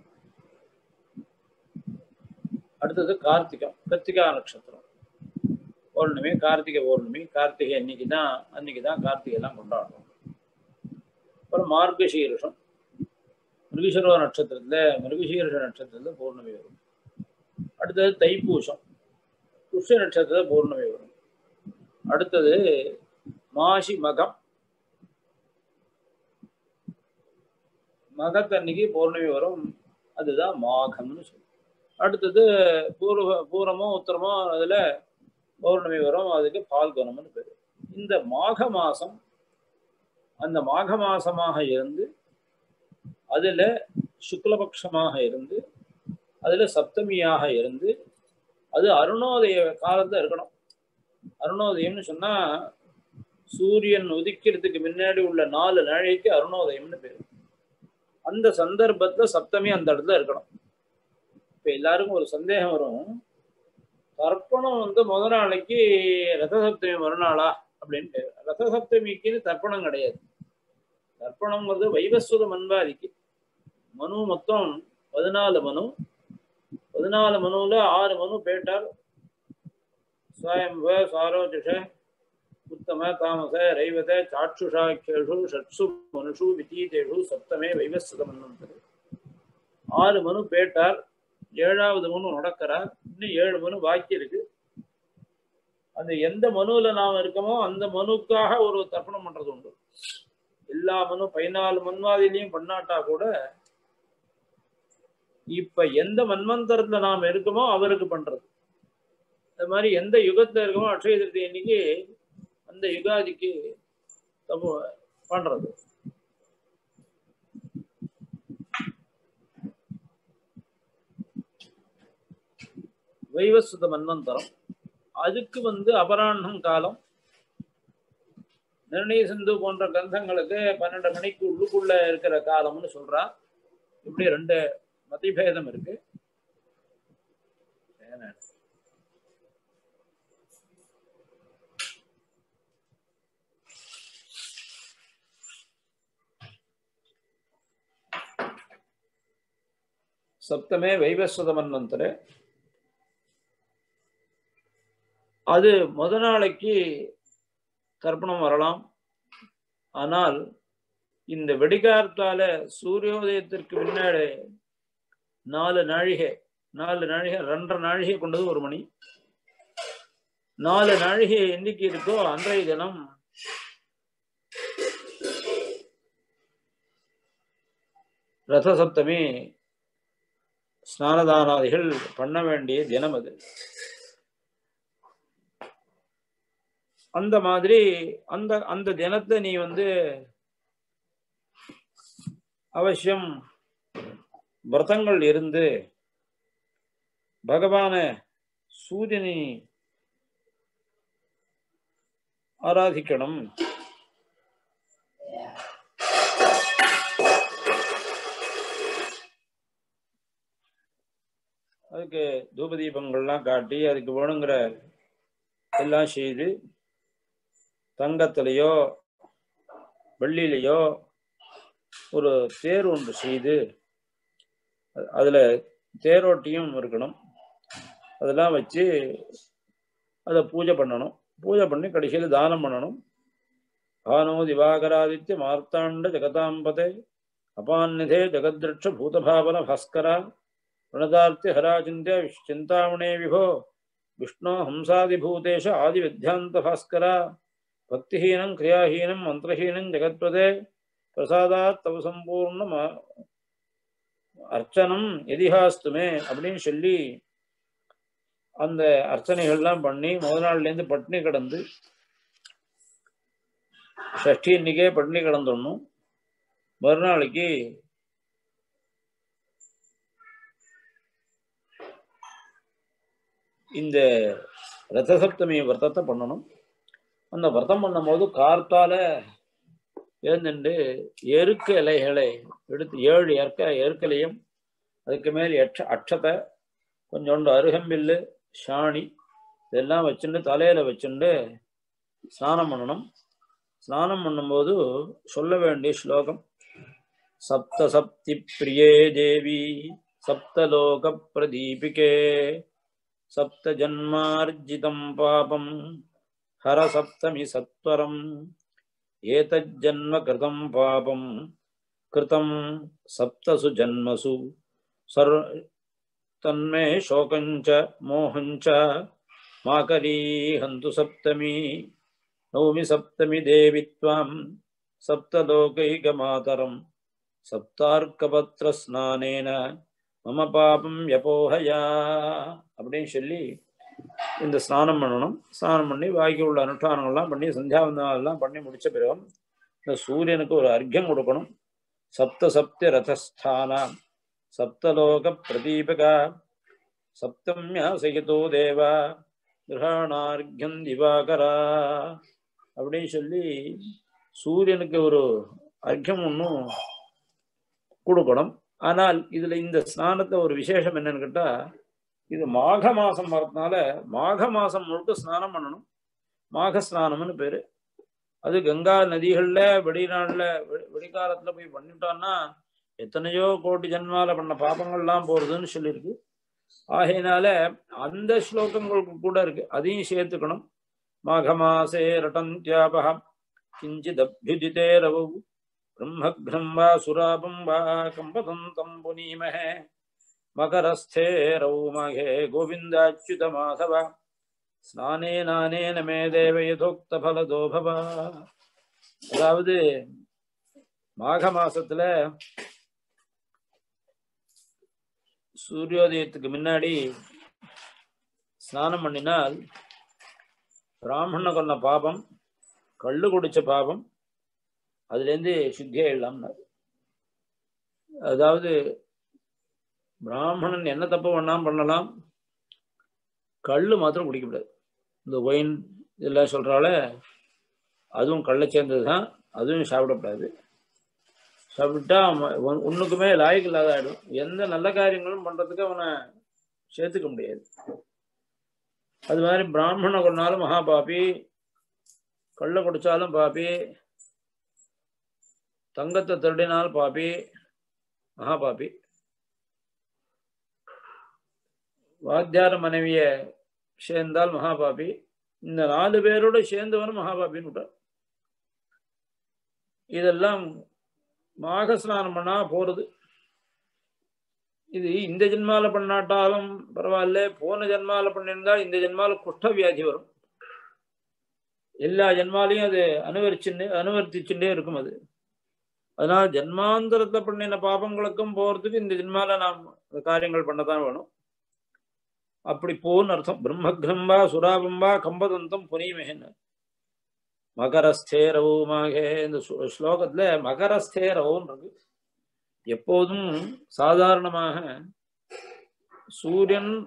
அடுத்தது கார்த்திகம் கிருத்திகா நட்சத்திரம் பௌர்ணமி கார்த்திகை பௌர்ணமி கார்த்திகை அன்னைக்கு தான் அன்னைக்கு தான் கார்த்திகை எல்லாம் கொண்டாடுறோம் அப்புறம் மார்கசீருஷம் மிருகசீரோ நட்சத்திரத்துல மிருகசீருஷ நட்சத்திரத்துல பௌர்ணமி வரும் அடுத்தது தைப்பூசம் புஷ்ய நட்சத்திரத்துல பௌர்ணமி வரும் அடுத்தது மாசி மகம் மகத்தன்னைக்கு பௌர்ணமி வரும் அதுதான் மாகம்னு சொல்லுவோம் அடுத்தது பூர்வ பூரமோ உத்தரமோ அதுல பௌர்ணமி வரும் அதுக்கு பால்குணம்னு பேரு இந்த மாக மாசம் அந்த மாக மாசமாக இருந்து அதுல சுக்லபக்ஷமாக இருந்து அதுல சப்தமியாக இருந்து அது அருணோதய காலத்துல இருக்கணும் அருணோதயம்னு சொன்னா சூரியன் உதிக்கிறதுக்கு முன்னாடி உள்ள நாலு நாளைக்கு அருணோதயம்னு பேரு அந்த சந்தர்ப்பத்துல சப்தமி அந்த இடத்துல இருக்கணும் இப்ப எல்லாருக்கும் ஒரு சந்தேகம் வரும் தர்ப்பணம் வந்து முத நாளைக்கு ரத சப்தமி மறுநாளா அப்படின்னு பேரு ரத சப்தமிக்குன்னு தர்ப்பணம் கிடையாது தர்ப்பணம்ங்கிறது வைவஸ்வத மன்வாதிக்கு மனு மொத்தம் பதினாலு மனு பதினாலு மனுவில் ஆறு மனு பேட்டார் ஸ்வயம்பு சாரோஜுஷ உத்தம தாமச ரைவத சாட்சுஷாக்கியஷு ஷட்சு மனுஷு விதீதேஷு சப்தமே வைவஸ்வத மன்வந்தது ஆறு மனு பேட்டார் ஏழாவது மனு நடக்கிறார் இன்னும் ஏழு மனு பாக்கி இருக்கு அந்த எந்த மனுவில் நாம் இருக்கோமோ அந்த மனுக்காக ஒரு தர்ப்பணம் பண்றது உண்டு எல்லா மனு பதினாலு மன்வாதிலையும் பண்ணாட்டா கூட இப்ப எந்த மன்வந்தரத்துல நாம் இருக்கோமோ அவருக்கு பண்றது அது மாதிரி எந்த யுகத்துல இருக்கோமோ அக்ஷய திருதி அன்னைக்கு அந்த யுகாதிக்கு தப்பு பண்றது வைவசுத மன்வந்தரம் அதுக்கு வந்து அபராண்ணம் காலம் நிர்ணய சிந்து போன்ற கிரந்தங்களுக்கு பன்னெண்டு மணிக்கு உள்ளுக்குள்ள இருக்கிற காலம்னு சொல்றா இப்படி ரெண்டு மதிபேதம் இருக்கு சப்தமே வைவஸ்வத மன்வந்தரு அது முத நாளைக்கு தர்ப்பணம் வரலாம் ஆனால் இந்த வெடிகார்த்தால சூரியோதயத்திற்கு முன்னாடி நாலு நாழிகை நாலு நாழிகை ரெண்டரை நாழிகை கொண்டது ஒரு மணி நாலு நாழிகை எண்ணிக்கை இருக்கோ அன்றைய தினம் ரத சப்தமி ஸ்நானதானாதிகள் பண்ண வேண்டிய தினம் அது அந்த மாதிரி அந்த அந்த தினத்தை நீ வந்து அவசியம் விரதங்கள் இருந்து பகவான சூரியனை ஆராதிக்கணும் அதுக்கு தூப தீபங்கள்லாம் காட்டி அதுக்கு வேணுங்கிற எல்லாம் செய்து தங்கத்திலேயோ வெள்ளிலேயோ ஒரு தேர் ஒன்று செய்து அதில் தேரோட்டியும் இருக்கணும் அதெல்லாம் வச்சு அதை பூஜை பண்ணணும் பூஜை பண்ணி கடைசியில் தானம் பண்ணணும் பானோ திவாகராதித்ய மார்த்தாண்ட ஜெகதாம்பதே அபாநிதே ஜெகத்ரட்ச பூதபாவன பாஸ்கரா பிரணதார்த்திய ஹராச்சிந்திய சிந்தாமணே விபோ விஷ்ணோ ஹம்சாதிபூதேஷ ஆதிவித்யாந்த பாஸ்கரா பக்திஹீனம் கிரியாஹீனம் மந்திரஹீனம் ஜெகத்வதே பிரசாதாத் தவ சம்பூர்ணம் அர்ச்சனம் எதிஹாஸ்துமே அப்படின்னு சொல்லி அந்த அர்ச்சனைகள்லாம் பண்ணி முதல் நாள்லேருந்து பட்னி கிடந்து ஷஷ்டி இன்னைக்கே பட்னி கிடந்துடணும் மறுநாளைக்கு இந்த ரத சப்தமி விரதத்தை பண்ணணும் அந்த விரதம் பண்ணும்போது கார்த்தால எழுந்துண்டு எருக்க இலைகளை எடுத்து ஏழு எற்க எருக்கலையும் அதுக்கு மேல் எட்ச அட்சத்தை கொஞ்சோண்டு அருகம்பில்லு சாணி இதெல்லாம் வச்சுண்டு தலையில வச்சுண்டு ஸ்நானம் பண்ணணும் ஸ்நானம் பண்ணும்போது சொல்ல வேண்டிய ஸ்லோகம் சப்த சப்தி பிரியே தேவி சப்தலோக பிரதீபிகே சப்த ஜன்மார்ஜிதம் பாபம் ஹர சப்தமி சத்வரம் ஏதஜன்ம கிருதம் பாபம் கிருதம் சப்தசு ஜன்மசு சர்வ தன்மே சோகஞ்ச மோகஞ்ச மாகரீஹந்து சப்தமி நௌமி சப்தமி தேவி த்வாம் சப்தலோகைகமாதரம் சப்தார்க்கபத்ர ஸ்நானேன மம பாபம் யபோஹயா அப்படின்னு சொல்லி இந்த ஸ்நானம் பண்ணணும் ஸ்நானம் பண்ணி பாக்கி உள்ள அனுஷ்டானங்கள்லாம் பண்ணி சந்தியாவந்தனெல்லாம் பண்ணி முடிச்ச பிறகு இந்த சூரியனுக்கு ஒரு அர்க்கியம் கொடுக்கணும் சப்த சப்தி ரதஸ்தானா சப்தலோக பிரதீபகா சப்தம்யா சகிதோ தேவா கிரகணார்க்கியம் திவாகரா அப்படின்னு சொல்லி சூரியனுக்கு ஒரு அர்க்கியம் ஒன்றும் கொடுக்கணும் ஆனால் இதுல இந்த ஸ்நானத்தை ஒரு விசேஷம் என்னன்னு கேட்டா இது மாக மாசம் வரதுனால மாக மாசம் முழுக்க ஸ்நானம் பண்ணணும் மாக ஸ்நானம்னு பேரு அது கங்கா நதிகள்ல வெளிநாடுல வெ- வெளிக்காலத்துல போய் பண்ணிட்டோம்னா எத்தனையோ கோடி ஜென்மால பண்ண பாபங்கள்லாம் போறதுன்னு சொல்லியிருக்கு ஆகையினால அந்த ஸ்லோகங்களுக்கு கூட இருக்கு அதையும் சேர்த்துக்கணும் மாக மாசே ரட்டந்தியாபக கிஞ்சிதபியுதிதே ரவு பிரம்மக்ரம் வா சுராபம் வா கம்பதந்தம் புனீமஹே மகரஸ்தே ரவு மகே கோவிந்தாச்சுத மாதவ ஸ்நானே நானேன மே தேவ யதோக்த பலதோ பவ அதாவது மாக மாசத்துல சூரியோதயத்துக்கு முன்னாடி ஸ்நானம் பண்ணினால் பிராமண கொன்ன பாபம் கள்ளு குடிச்ச பாபம் அதுலேருந்து சுத்தியா இல்லாம அதாவது பிராமணன் என்ன தப்பு பண்ணாம பண்ணலாம் கள்ளு மாத்திரம் குடிக்கக்கூடாது இந்த ஒயின் இதெல்லாம் சொல்றால அதுவும் கள்ள சேர்ந்தது தான் அதுவும் சாப்பிடக்கூடாது சாப்பிட்டா அவன் ஒன்- ஒண்ணுக்குமே லாய்க்கு இல்லாத ஆயிடும் எந்த நல்ல காரியங்களும் பண்றதுக்கு அவனை சேர்த்துக்க முடியாது அது மாதிரி பிராமண கொண்டாலும் மகா பாபி கள்ள குடிச்சாலும் பாபி தங்கத்தை திருடினால் பாபி மகா பாபி வாத்தியார மனைவிய சேர்ந்தால் மகாபாபி இந்த நாலு பேரோட சேர்ந்தவனும் மகாபாபின்னு விட்டார் இதெல்லாம் மாக ஸ்நானம் பண்ணா போறது இது இந்த ஜென்மால பண்ணாட்டாலும் பரவாயில்ல போன ஜென்மால பண்ணியிருந்தா இந்த ஜென்மால குஷ்ட வியாதி வரும் எல்லா ஜென்மாலையும் அது அனுவரிச்சுன்னு அனுவர்த்திச்சுட்டே இருக்கும் அது அதனால ஜென்மாந்தரத்துல பண்ணின பாபங்களுக்கும் போறதுக்கு இந்த ஜென்மால நாம் அந்த காரியங்கள் பண்ணதான் வேணும் அப்படி போன்னு அர்த்தம் பிரம்மக்ரம்பா சுராபம்பா கம்பதந்தம் புனிமேன்னு மகரஸ்தேரவுமாக இந்த ஸ்லோ- ஸ்லோகத்துல மகரஸ்தேரவும் இருக்கு எப்போதும் சாதாரணமாக சூரியன்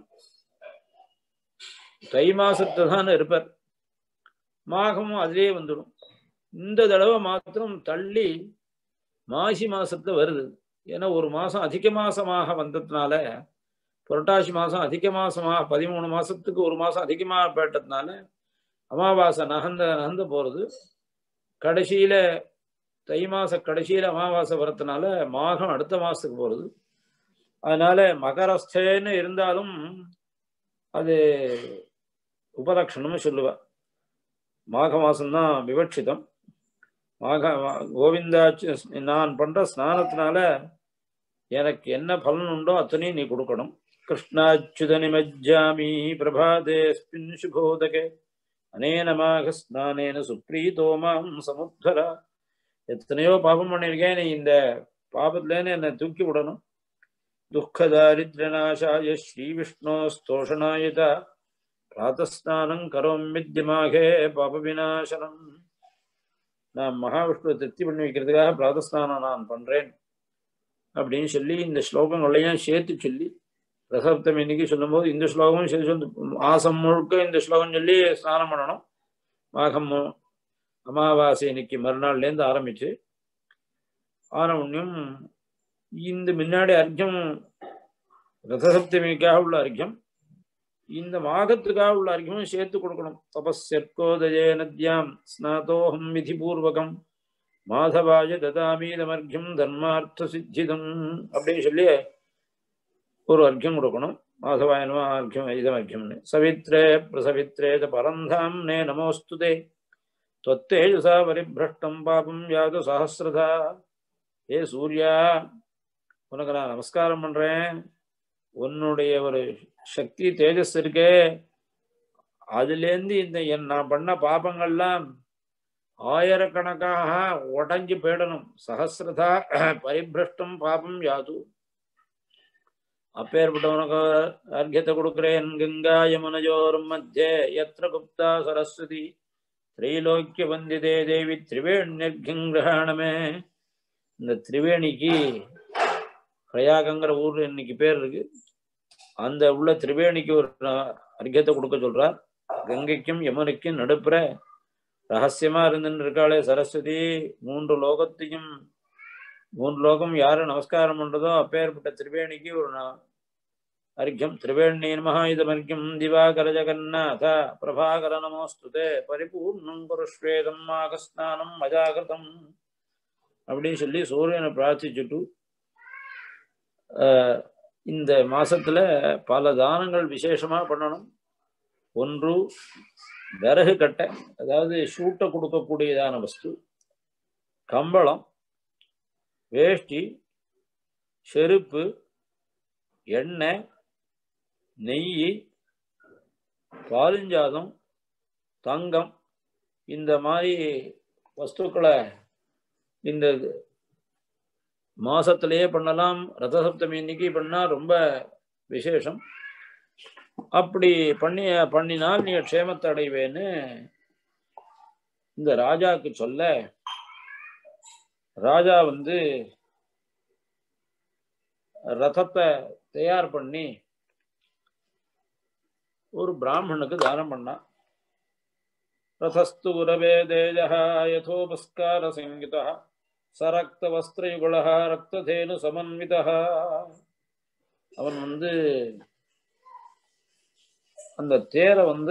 தை மாசத்துல தான் இருப்பார் மாகமும் அதிலே வந்துடும் இந்த தடவை மாத்திரம் தள்ளி மாசி மாசத்துல வருது ஏன்னா ஒரு மாசம் அதிக மாசமாக வந்ததுனால புரட்டாசி மாசம் அதிக மாசமாக பதிமூணு மாசத்துக்கு ஒரு மாசம் அதிகமாக போயிட்டதுனால அமாவாசை நகர்ந்த நகர்ந்து போறது கடைசியில தை மாச கடைசியில அமாவாசை வரதுனால மாகம் அடுத்த மாசத்துக்கு போறது அதனால மகரஸ்தேன்னு இருந்தாலும் அது உபலட்சணம்னு சொல்லுவா மாக மாசம்தான் விவட்சிதம் மாக கோவிந்தாச்சு நான் பண்ற ஸ்நானத்தினால எனக்கு என்ன பலன் உண்டோ அத்தனையும் நீ கொடுக்கணும் கிருஷ்ணாச்சுத நிமஜ்ஜாமி பிரபாதேஸ்மின் சுபோதகே அனேனமாக ஸ்நானேன சுப்ரீதோ மாம் சமுத்தரா எத்தனையோ பாபம் பண்ணியிருக்கேன் நீ இந்த பாபத்துலேன்னு என்னை தூக்கி விடணும் துக்கதாரித்ரநாசாய ஸ்ரீ விஷ்ணோ ஸ்தோஷனாயுதா பிராத்தஸ்நானம் கரோம் வித்யமாகே பாப விநாசனம் நான் மகாவிஷ்ணுவை திருப்தி பண்ணி வைக்கிறதுக்காக பிராத்தஸ்நானம் நான் பண்றேன் அப்படின்னு சொல்லி இந்த ஸ்லோகங்களையும் சேர்த்து சொல்லி ரசப்தமி இன்னைக்கு சொல்லும்போது இந்த ஸ்லோகமும் சேர்த்து சொல்லி மாசம் முழுக்க இந்த ஸ்லோகம் சொல்லி ஸ்நானம் பண்ணணும் மாகம் அமாவாசை இன்னைக்கு மறுநாள்லேருந்து ஆரம்பிச்சு ஆன உடனேயும் இந்த முன்னாடி அர்க்கம் ரதசப்தமிக்காக உள்ள அர்க்கம் இந்த மாகத்துக்காக உள்ள அர்க்கமும் சேர்த்து கொடுக்கணும் தபஸ்யர்க்கோதய நத்யாம் ஸ்நாதோஹம் விதிபூர்வகம் மாதவாய ததாமீதமர்க்கியம் தர்மார்த்த சித்திதம் அப்படின்னு சொல்லி ஒரு அர்க்கியம் கொடுக்கணும் மாதவாயனமா அர்க்கியம் இதமர்க்கியம்னு சவித்ரே பிரசவித்ரே ச பரந்தாம் நே நமோஸ்துதே தொத்தேஜசா பரிபிரஷ்டம் பாபம் யாது சஹசிரதா ஏ சூர்யா உனக்கு நான் நமஸ்காரம் பண்றேன் உன்னுடைய ஒரு சக்தி தேஜஸ் இருக்கே அதுலேருந்து இந்த என் நான் பண்ண பாபங்கள்லாம் ஆயிரக்கணக்காக உடஞ்சு போயிடணும் சஹசிரதா பரிபிரஷ்டம் பாபம் யாது அப்பேற்பட்டவனுக்கு அர்க்கியத்தை கொடுக்கிறேன் கங்கா யமுனஜோரும் மத்தியே எத்திர குப்தா சரஸ்வதி திரைலோக்கிய வந்திதே தேவி திரிவேணியர்க்கியம் கிரகணமே இந்த திரிவேணிக்கு பிரயாகங்கிற ஊர் இன்னைக்கு பேர் இருக்கு அந்த உள்ள திரிவேணிக்கு ஒரு அர்க்கியத்தை கொடுக்க சொல்றார் கங்கைக்கும் யமுனைக்கும் நடுப்புற ரகசியமா இருந்துன்னு இருக்காளே சரஸ்வதி மூன்று லோகத்தையும் மூன்று லோகம் யாரு நமஸ்காரம் பண்றதோ அப்பேற்பட்ட திரிவேணிக்கு ஒரு அர்க்கியம் திரிவேணி மகாயுதமர்க்கியம் திவாகர ஜெகநாத பிரபாகர நமோஸ்துதே பரிபூர்ணம் குருஷ்வேதம் ஆகஸ்நானம் மஜாகிருதம் அப்படின்னு சொல்லி சூரியனை பிரார்த்திச்சுட்டு இந்த மாசத்துல பல தானங்கள் விசேஷமா பண்ணணும் ஒன்று விறகு கட்டை அதாவது சூட்டை கொடுக்கக்கூடியதான வஸ்து கம்பளம் வேஷ்டி செருப்பு எண்ணெய் நெய் பாலிஞ்சாதம் தங்கம் இந்த மாதிரி வஸ்துக்களை இந்த மாசத்திலேயே பண்ணலாம் ரதசப்தமி இன்னைக்கு பண்ணா ரொம்ப விசேஷம் அப்படி பண்ணி பண்ணினால் நீ க்ஷேமத்தை அடைவேன்னு இந்த ராஜாக்கு சொல்ல ராஜா வந்து ரதத்தை தயார் பண்ணி ஒரு பிராமணனுக்கு தானம் பண்ணான் ரதஸ்து உரவே தேஜா யதோபஸ்கார சங்கிதா சரக்த வஸ்திரயுகுல ரக்ததேனு சமன்விதா அவன் வந்து அந்த தேரை வந்து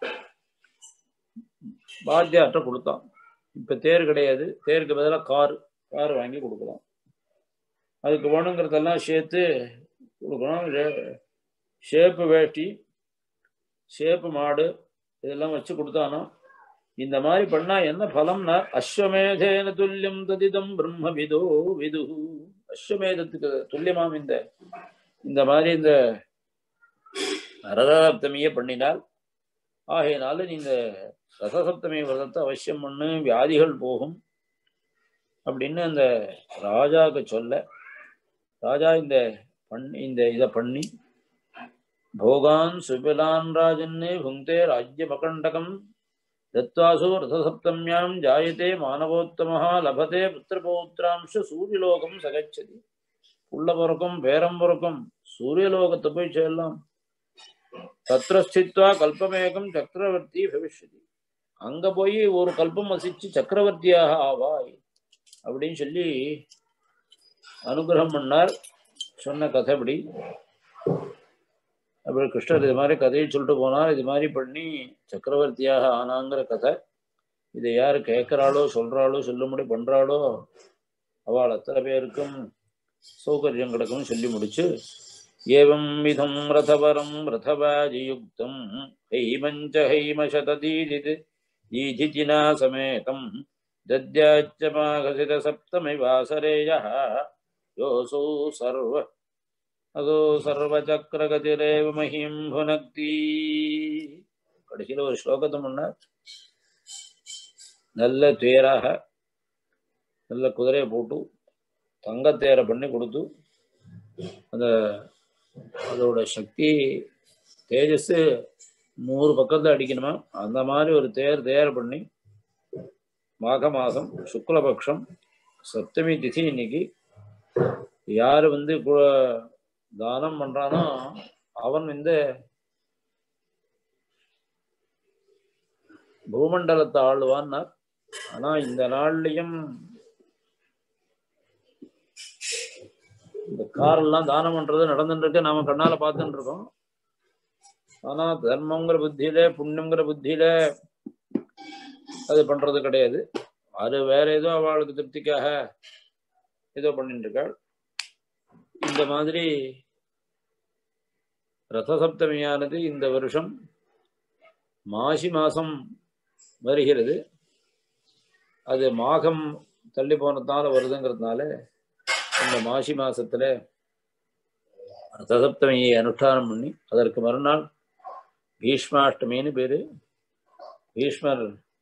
பாத்தியாட்ட கொடுத்தான் இப்ப தேர் கிடையாது தேருக்கு பதிலாக கார் கார் வாங்கி கொடுக்கலாம் அதுக்கு வேணுங்கிறதெல்லாம் சேர்த்து கொடுக்கணும் ஷேப்பு வேட்டி ஷேப்பு மாடு இதெல்லாம் வச்சு கொடுத்தானோ இந்த மாதிரி பண்ணா என்ன பலம்னா அஸ்வமேதேன துல்லியம் ததிதம் பிரம்ம விதோ விது அஸ்வமேதத்துக்கு துல்லியமாம் இந்த இந்த மாதிரி இந்த ரதசப்தமியை பண்ணினால் ஆகையினால நீங்க ரசசப்தமி விரதத்தை அவசியம் பண்ணு வியாதிகள் போகும் அப்படின்னு அந்த ராஜாவுக்கு சொல்ல ராஜா இந்த பண்ணி இந்த இதை பண்ணி போகான் சுபிலான் ராஜன்னே புங்கே ராஜ்யமகண்டகம் தத்வாசோ ரதசப்தமியாம் ஜாயத்தே மானவோத்தமஹா லபதே புத்திரபௌத்திராம்ச சூரியலோகம் சகச்சதி உள்ள பிறக்கும் பேரம் பிறக்கும் சூரியலோகத்தை போய் சேரலாம் தத்திர ஸ்தித்வா கல்பமேகம் சக்கரவர்த்தி பவிஷ்யதி அங்க போய் ஒரு கல்பம் வசிச்சு சக்கரவர்த்தியாக ஆவாய் அப்படின்னு சொல்லி அனுகிரகம் பண்ணார் சொன்ன கதைப்படி அப்படி கிருஷ்ணர் இது மாதிரி கதையை சொல்லிட்டு போனார் இது மாதிரி பண்ணி சக்கரவர்த்தியாக ஆனாங்கிற கதை இதை யாரு கேட்கிறாளோ சொல்றாளோ சொல்லும்படி பண்றாளோ அவள் அத்தனை பேருக்கும் சௌகரியம் கிடக்கும் சொல்லி முடிச்சு ஏவம் விதம் ரதவரம் ரதவாஜியுக்தம் ஹைமஞ்ச ஹைமசததீஜித் ஈஜிஜினா சமேதம் தத்யாச்சமாகசித சப்தமி வாசரேய யோசோ சர்வ அதோ சர்வச்சக்கரகதிரேவ மகிம் புனக்தி கடைசியில் ஒரு ஸ்லோகத்தை முன்னார் நல்ல தேராக நல்ல குதிரையை போட்டு தங்கத்தேரை பண்ணி கொடுத்து அந்த அதோட சக்தி தேஜஸ் நூறு பக்கத்துல அடிக்கணுமா அந்த மாதிரி ஒரு தேர் தயார் பண்ணி மாக மாதம் சுக்லபக்ஷம் சப்தமி திதி இன்னைக்கு யாரு வந்து கு- தானம் பண்றானோ அவன் இந்த பூமண்டலத்தை ஆளுவான்னார் ஆனா இந்த நாள்லயும் இந்த காரெல்லாம் தானம் பண்றது நடந்துட்டு இருக்கு நாம கண்ணால பார்த்துட்டு இருக்கோம் ஆனா தர்மங்கிற புத்தியில புண்ணியங்கிற புத்தியில அது பண்றது கிடையாது அது வேற ஏதோ அவளுக்கு திருப்திக்காக ஏதோ பண்ணிட்டு இருக்காள் இந்த மாதிரி ரதசப்தமியானது இந்த வருஷம் மாசி மாசம் வருகிறது அது மாகம் தள்ளி போனதுனால வருதுங்கிறதுனால இந்த மாசி மாசத்துல ரதசப்தமியை அனுஷ்டானம் பண்ணி அதற்கு மறுநாள் பீஷ்மாஷ்டமின்னு பேரு பீஷ்மர்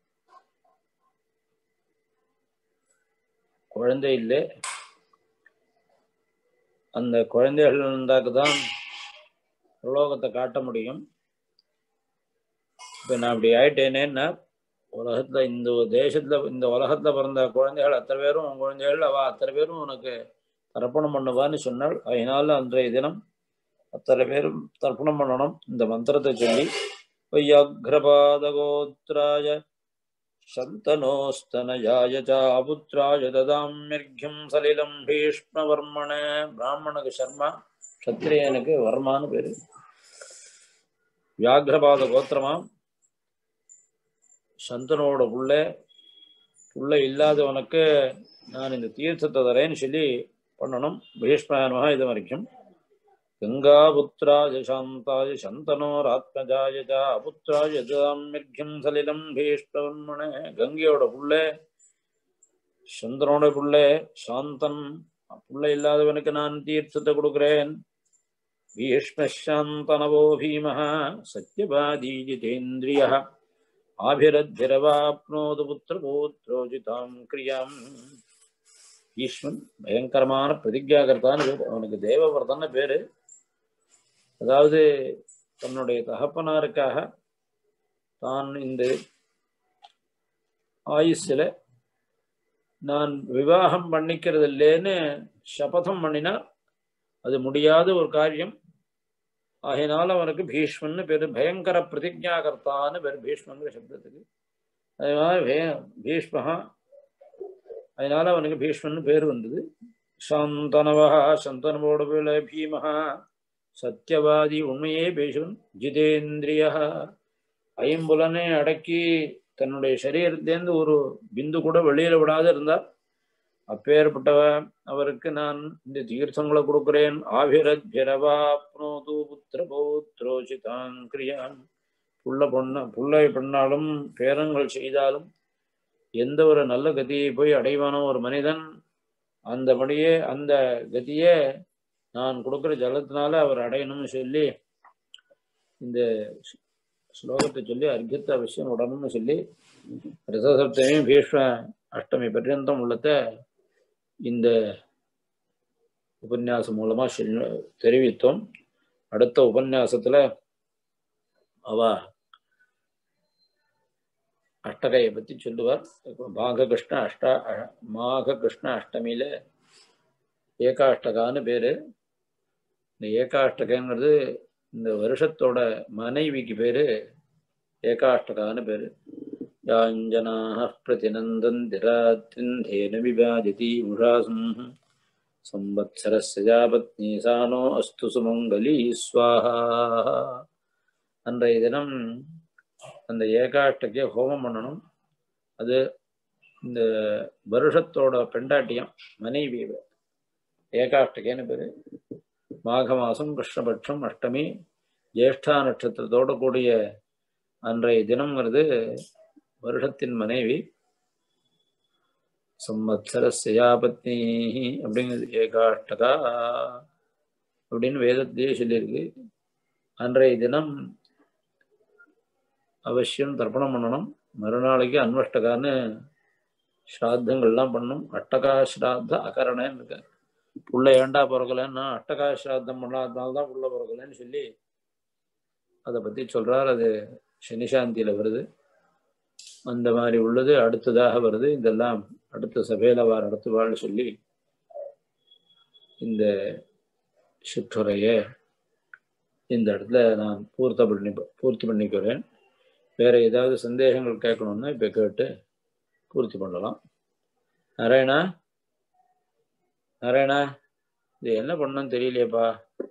குழந்தை இல்லை அந்த குழந்தைகள் இருந்தாக்கு தான் பிரலோகத்தை காட்ட முடியும் இப்போ நான் அப்படி ஆயிட்டேனேன்னா உலகத்துல இந்த தேசத்துல இந்த உலகத்துல பிறந்த குழந்தைகள் அத்தனை பேரும் உன் குழந்தைகள் அவ அத்தனை பேரும் உனக்கு தர்ப்பணம் பண்ணுவான்னு சொன்னாள் அதனால அன்றைய தினம் அத்தனை பேரும் தர்ப்பணம் பண்ணணும் இந்த மந்திரத்தை சொல்லி வையாகிரபாதகோத்ராய சந்தனோஸ்தனயாய சாபுத்ராய ததாமியர்க்கியம் சலிலம் பீஷ்மவர்மண பிராமணனுக்கு சர்மா சத்திரியனுக்கு வர்மான்னு பேரு வியாகிரபாத கோத்திரமா சந்தனோட புள்ள புள்ள இல்லாதவனுக்கு நான் இந்த தீர்த்தத்தை தரேன்னு சொல்லி பண்ணணும் பீஷ்மனமாக இது வரைக்கும் கங்காபுத்திராய சாந்தாய சந்தனோராத்மஜாய ச அபுத்திராய தாமியர்க்கியம் சலிலம் பீஷ்மவர்மண கங்கையோட புள்ள சந்தனோட புள்ள சாந்தன் புள்ள இல்லாதவனுக்கு நான் தீர்த்தத்தை கொடுக்கிறேன் भीष्मशान्तनवो भीमः सत्यवादी जितेन्द्रियः ஆபிரத்திரவாப்னோது புத்திரபோத்ரோஜிதாம் கிரியாம் ஈஸ்வன் பயங்கரமான பிரதிஜாகர்த்தான்னு பேரு அவனுக்கு தேவவர்தன்னு பேரு அதாவது தன்னுடைய தகப்பனாருக்காக தான் இந்த ஆயுஸ்ல நான் விவாகம் பண்ணிக்கிறது இல்லைன்னு சபதம் பண்ணினார் அது முடியாத ஒரு காரியம் ஆகையினால அவனுக்கு பீஷ்மன்னு பேரு பயங்கர பிரதிஜாகர்த்தான்னு பேரு பீஷ்மங்கிற சப்தத்துக்கு அது மாதிரி பே- பீஷ்மஹா அதனால அவனுக்கு பீஷ்மன்னு பேர் வந்தது சாந்தனவா சந்தனவோட பேல பீமஹா சத்தியவாதி உண்மையே பேசுவன் ஜிதேந்திரியா ஐம்புலனை அடக்கி தன்னுடைய சரீரத்திலேருந்து ஒரு பிந்து கூட வெளியில விடாத இருந்தார் அப்பேற்பட்டவ அவருக்கு நான் இந்த தீர்த்தங்களை கொடுக்கிறேன் ஆபிரத்பிரவாப்னோது புத்திர பௌத்ரோசிதான் கிரியான் புள்ள பொண்ண புள்ளை பண்ணாலும் பேரங்கள் செய்தாலும் எந்த ஒரு நல்ல கதியை போய் அடைவானோ ஒரு மனிதன் அந்தபடியே அந்த கதியை நான் கொடுக்கிற ஜலத்தினால அவர் அடையணும்னு சொல்லி இந்த ஸ்லோ- ஸ்லோகத்தை சொல்லி அர்க்கத்தை அவசியம் விடணும்னு சொல்லி ரசசப்தமி பீஷ்ம அஷ்டமி பர்யந்தம் உள்ளத இந்த உபன்யாசம் மூலமா சொல்லி- தெரிவித்தோம் அடுத்த உபன்யாசத்துல அவ அஷ்டகையை பத்தி சொல்லுவார் இப்போ மாக கிருஷ்ண அஷ்ட அ- மாக கிருஷ்ண அஷ்டமியில ஏகாஷ்டகான்னு பேரு இந்த ஏகாஷ்டகங்கிறது இந்த வருஷத்தோட மனைவிக்கு பேரு ஏகாஷ்டகான்னு பேரு யாஞ்சனாः प्रतिनन्दन्ति रात्रिन्धेन विभाजति उषासुं संवत्सरस्य जापत्नी सा नो अस्तु सुमङ्गली स्वाहा அன்றைய தினம் அந்த ஏகாஷ்டகிய ஹோமம் பண்ணணும் அது இந்த வருஷத்தோட பெண்டாட்டியம் மனைவி இவ. ஏகாஷ்டகின்னு பேரு மாக மாசம் கிருஷ்ணபட்சம் அஷ்டமி ஜேஷ்டா நட்சத்திரத்தோட கூடிய அன்றைய தினம்ங்கிறது வருஷத்தின் மனைவி சம்வத்சரஸ்யா பத்னி அப்படிங்கிறது ஏகாஷ்டகா அப்படின்னு வேதத்திலேயே சொல்லியிருக்கு அன்றைய தினம் அவசியம் தர்ப்பணம் பண்ணணும் மறுநாளைக்கு அன்வஷ்டகான்னு ஸ்ராத்தங்கள்லாம் பண்ணணும் அட்டகா ஸ்ராத்த அகரணன்னு இருக்க புள்ள ஏண்டா பிறக்கலன்னா அட்டகா ஸ்ராத்தம் பண்ணாதனால தான் புள்ள பிறக்கலன்னு சொல்லி அதை பத்தி சொல்றார் அது சனிசாந்தியில வருது அந்த மாதிரி உள்ளது அடுத்ததாக வருது இதெல்லாம் அடுத்த சபையில வா நடத்துவாள்னு சொல்லி இந்த சிற்றுரையை இந்த இடத்துல நான் பூர்த்த பண்ணி பூர்த்தி பண்ணிக்கிறேன் வேற ஏதாவது சந்தேகங்கள் கேட்கணும்னா இப்ப கேட்டு பூர்த்தி பண்ணலாம் நாராயணா நாராயணா இது என்ன பண்ணணும்னு தெரியலையேப்பா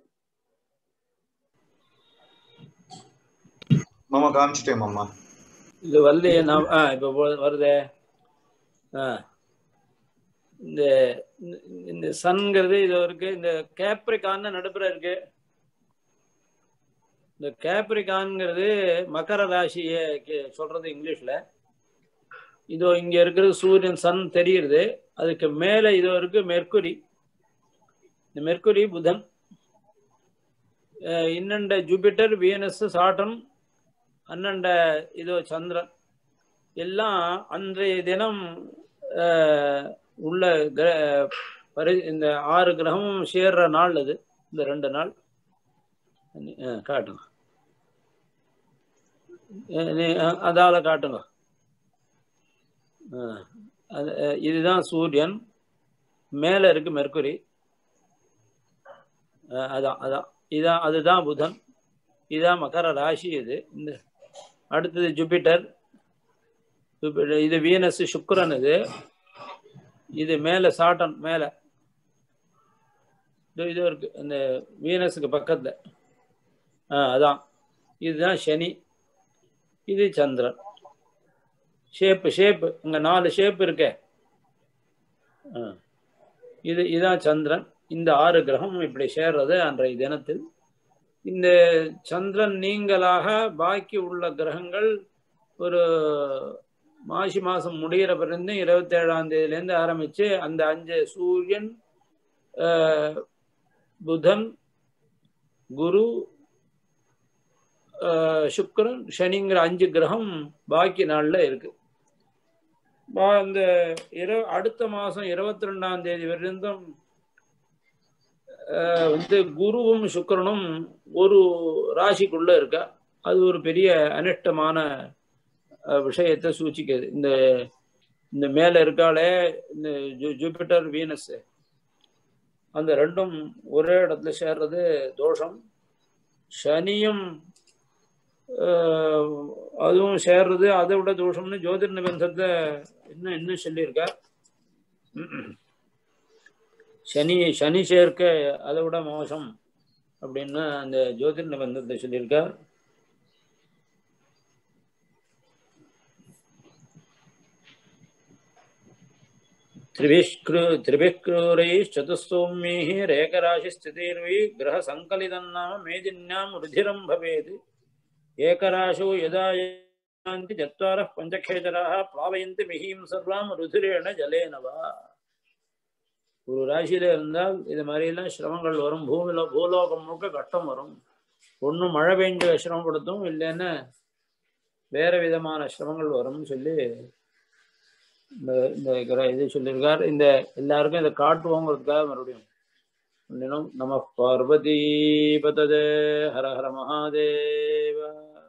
மாமா காமிச்சிட்டேன் மாமா இது வந்து நான் ஆ இப்போ போ- வருதே ஆ இந்த இந்த- இந்த சன்ங்கிறது இது இருக்கு இந்த கேப்ரிகான் நடுப்புற இருக்கு இந்த கேப்ரிகான்ங்கிறது மகர ராசியை கே- சொல்றது இங்கிலீஷ்ல இதோ இங்க இருக்கிறது சூரியன் சன் தெரியுது அதுக்கு மேல இதோ இருக்கு மெர்க்குரி இந்த மெர்க்குரி புதன் அஹ் இன்னண்ட ஜூபிட்டர் வீனஸ் சாட்டன் அண்ணண்ட இதோ சந்திரன் எல்லாம் அன்றைய தினம் அஹ், உள்ள கிர பரி இந்த ஆறு கிரகமும் சேர்ற நாள் அது இந்த ரெண்டு நாள் அஹ், காட்டுங்க அஹ், நீ- அஹ், அதால காட்டுங்க அஹ், அது அஹ், இதுதான் சூரியன் மேல இருக்கு மெர்க்குரி அஹ், அதான் அதான் இதான் அதுதான் புதன் இதான் மகர ராசி இது இந்த அடுத்தது ஜூபிட்டர் ஜூபிட்டர் இது வீனஸ் சுக்கிரன் இது இது மேல சாட்டன் மேல இதோ இது இருக்கு இந்த வீனஸுக்கு பக்கத்துல ஆ அதான் இதுதான் சனி இது சந்திரன் ஷேப்பு ஷேப்பு இங்க நாலு ஷேப் இருக்கே ஆ. இது இதான் சந்திரன் இந்த ஆறு கிரகம் இப்படி சேர்றது அன்றைய தினத்தில் இந்த சந்திரன் நீங்களாக பாக்கி உள்ள கிரகங்கள் ஒரு மாசி மாசம் முடிகிற பிறந்து இருபத்தி ஏழாம் தேதியிலேருந்து ஆரம்பிச்சு அந்த அஞ்சு சூரியன் ஆஹ், புதன் குரு ஆஹ், சுக்கிரன் சனிங்கிற அஞ்சு கிரகம் பாக்கி நாள்ல இருக்கு பா- இந்த இரு அடுத்த மாசம் இருபத்தி ரெண்டாம் தேதி வரைக்கும் ஆஹ், வந்து குருவும் சுக்கிரனும் ஒரு ராசிக்குள்ள இருக்கா அது ஒரு பெரிய அனிஷ்டமான அஹ், விஷயத்தை சூச்சிக்குது இந்த இந்த மேல இருக்காளே இந்த ஜூ- ஜூபிட்டர் வீனஸ் அந்த ரெண்டும் ஒரே இடத்துல சேர்றது தோஷம் சனியும் ஆஹ், அதுவும் சேர்றது அதை விட தோஷம்னு ஜோதிர் நிபந்தத்தை இன்னும் இன்னும் சொல்லியிருக்கார் சனி சனி சேர்க்க அதை விட மோசம் அப்படின்னு அந்த ஜோதிர் நிபந்தத்தை சொல்லியிருக்கார் त्रिभिष्क्रू त्रिभिक्रूरैश्चतुस्सौम्यैः रेकराशिस्थितिर्वै ग्रहसङ्कलितं नाम मेदिन्यां रुधिरं भवेत् एकराशौ यदा यान्ति चत्वारः पञ्चखेचराः प्लावयन्ति मिहिं सर्वां रुधिरेण जलेन वा ஒரு ராசியில இருந்தால் இது மாதிரிலாம் சிரமங்கள் வரும் பூமியில பூலோகம் முழுக்க கஷ்டம் வரும் ஒன்றும் மழை பெஞ்ச சிரமப்படுத்தும் இல்லைன்னா வேற விதமான சிரமங்கள் வரும்னு சொல்லி இந்த இந்த கிர- இது சொல்லியிருக்கார் இந்த எல்லாருக்கும் இதை காட்டுவோங்கிறதுக்காக மறுபடியும் சொல்லினோம் நம பார்வதி பததே ஹர ஹர மகாதேவ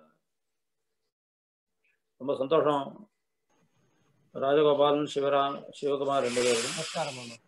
ரொம்ப சந்தோஷம் ராஜகோபாலன் சிவராம் சிவகுமார் ரெண்டு பேரும் நமஸ்காரம் மாமா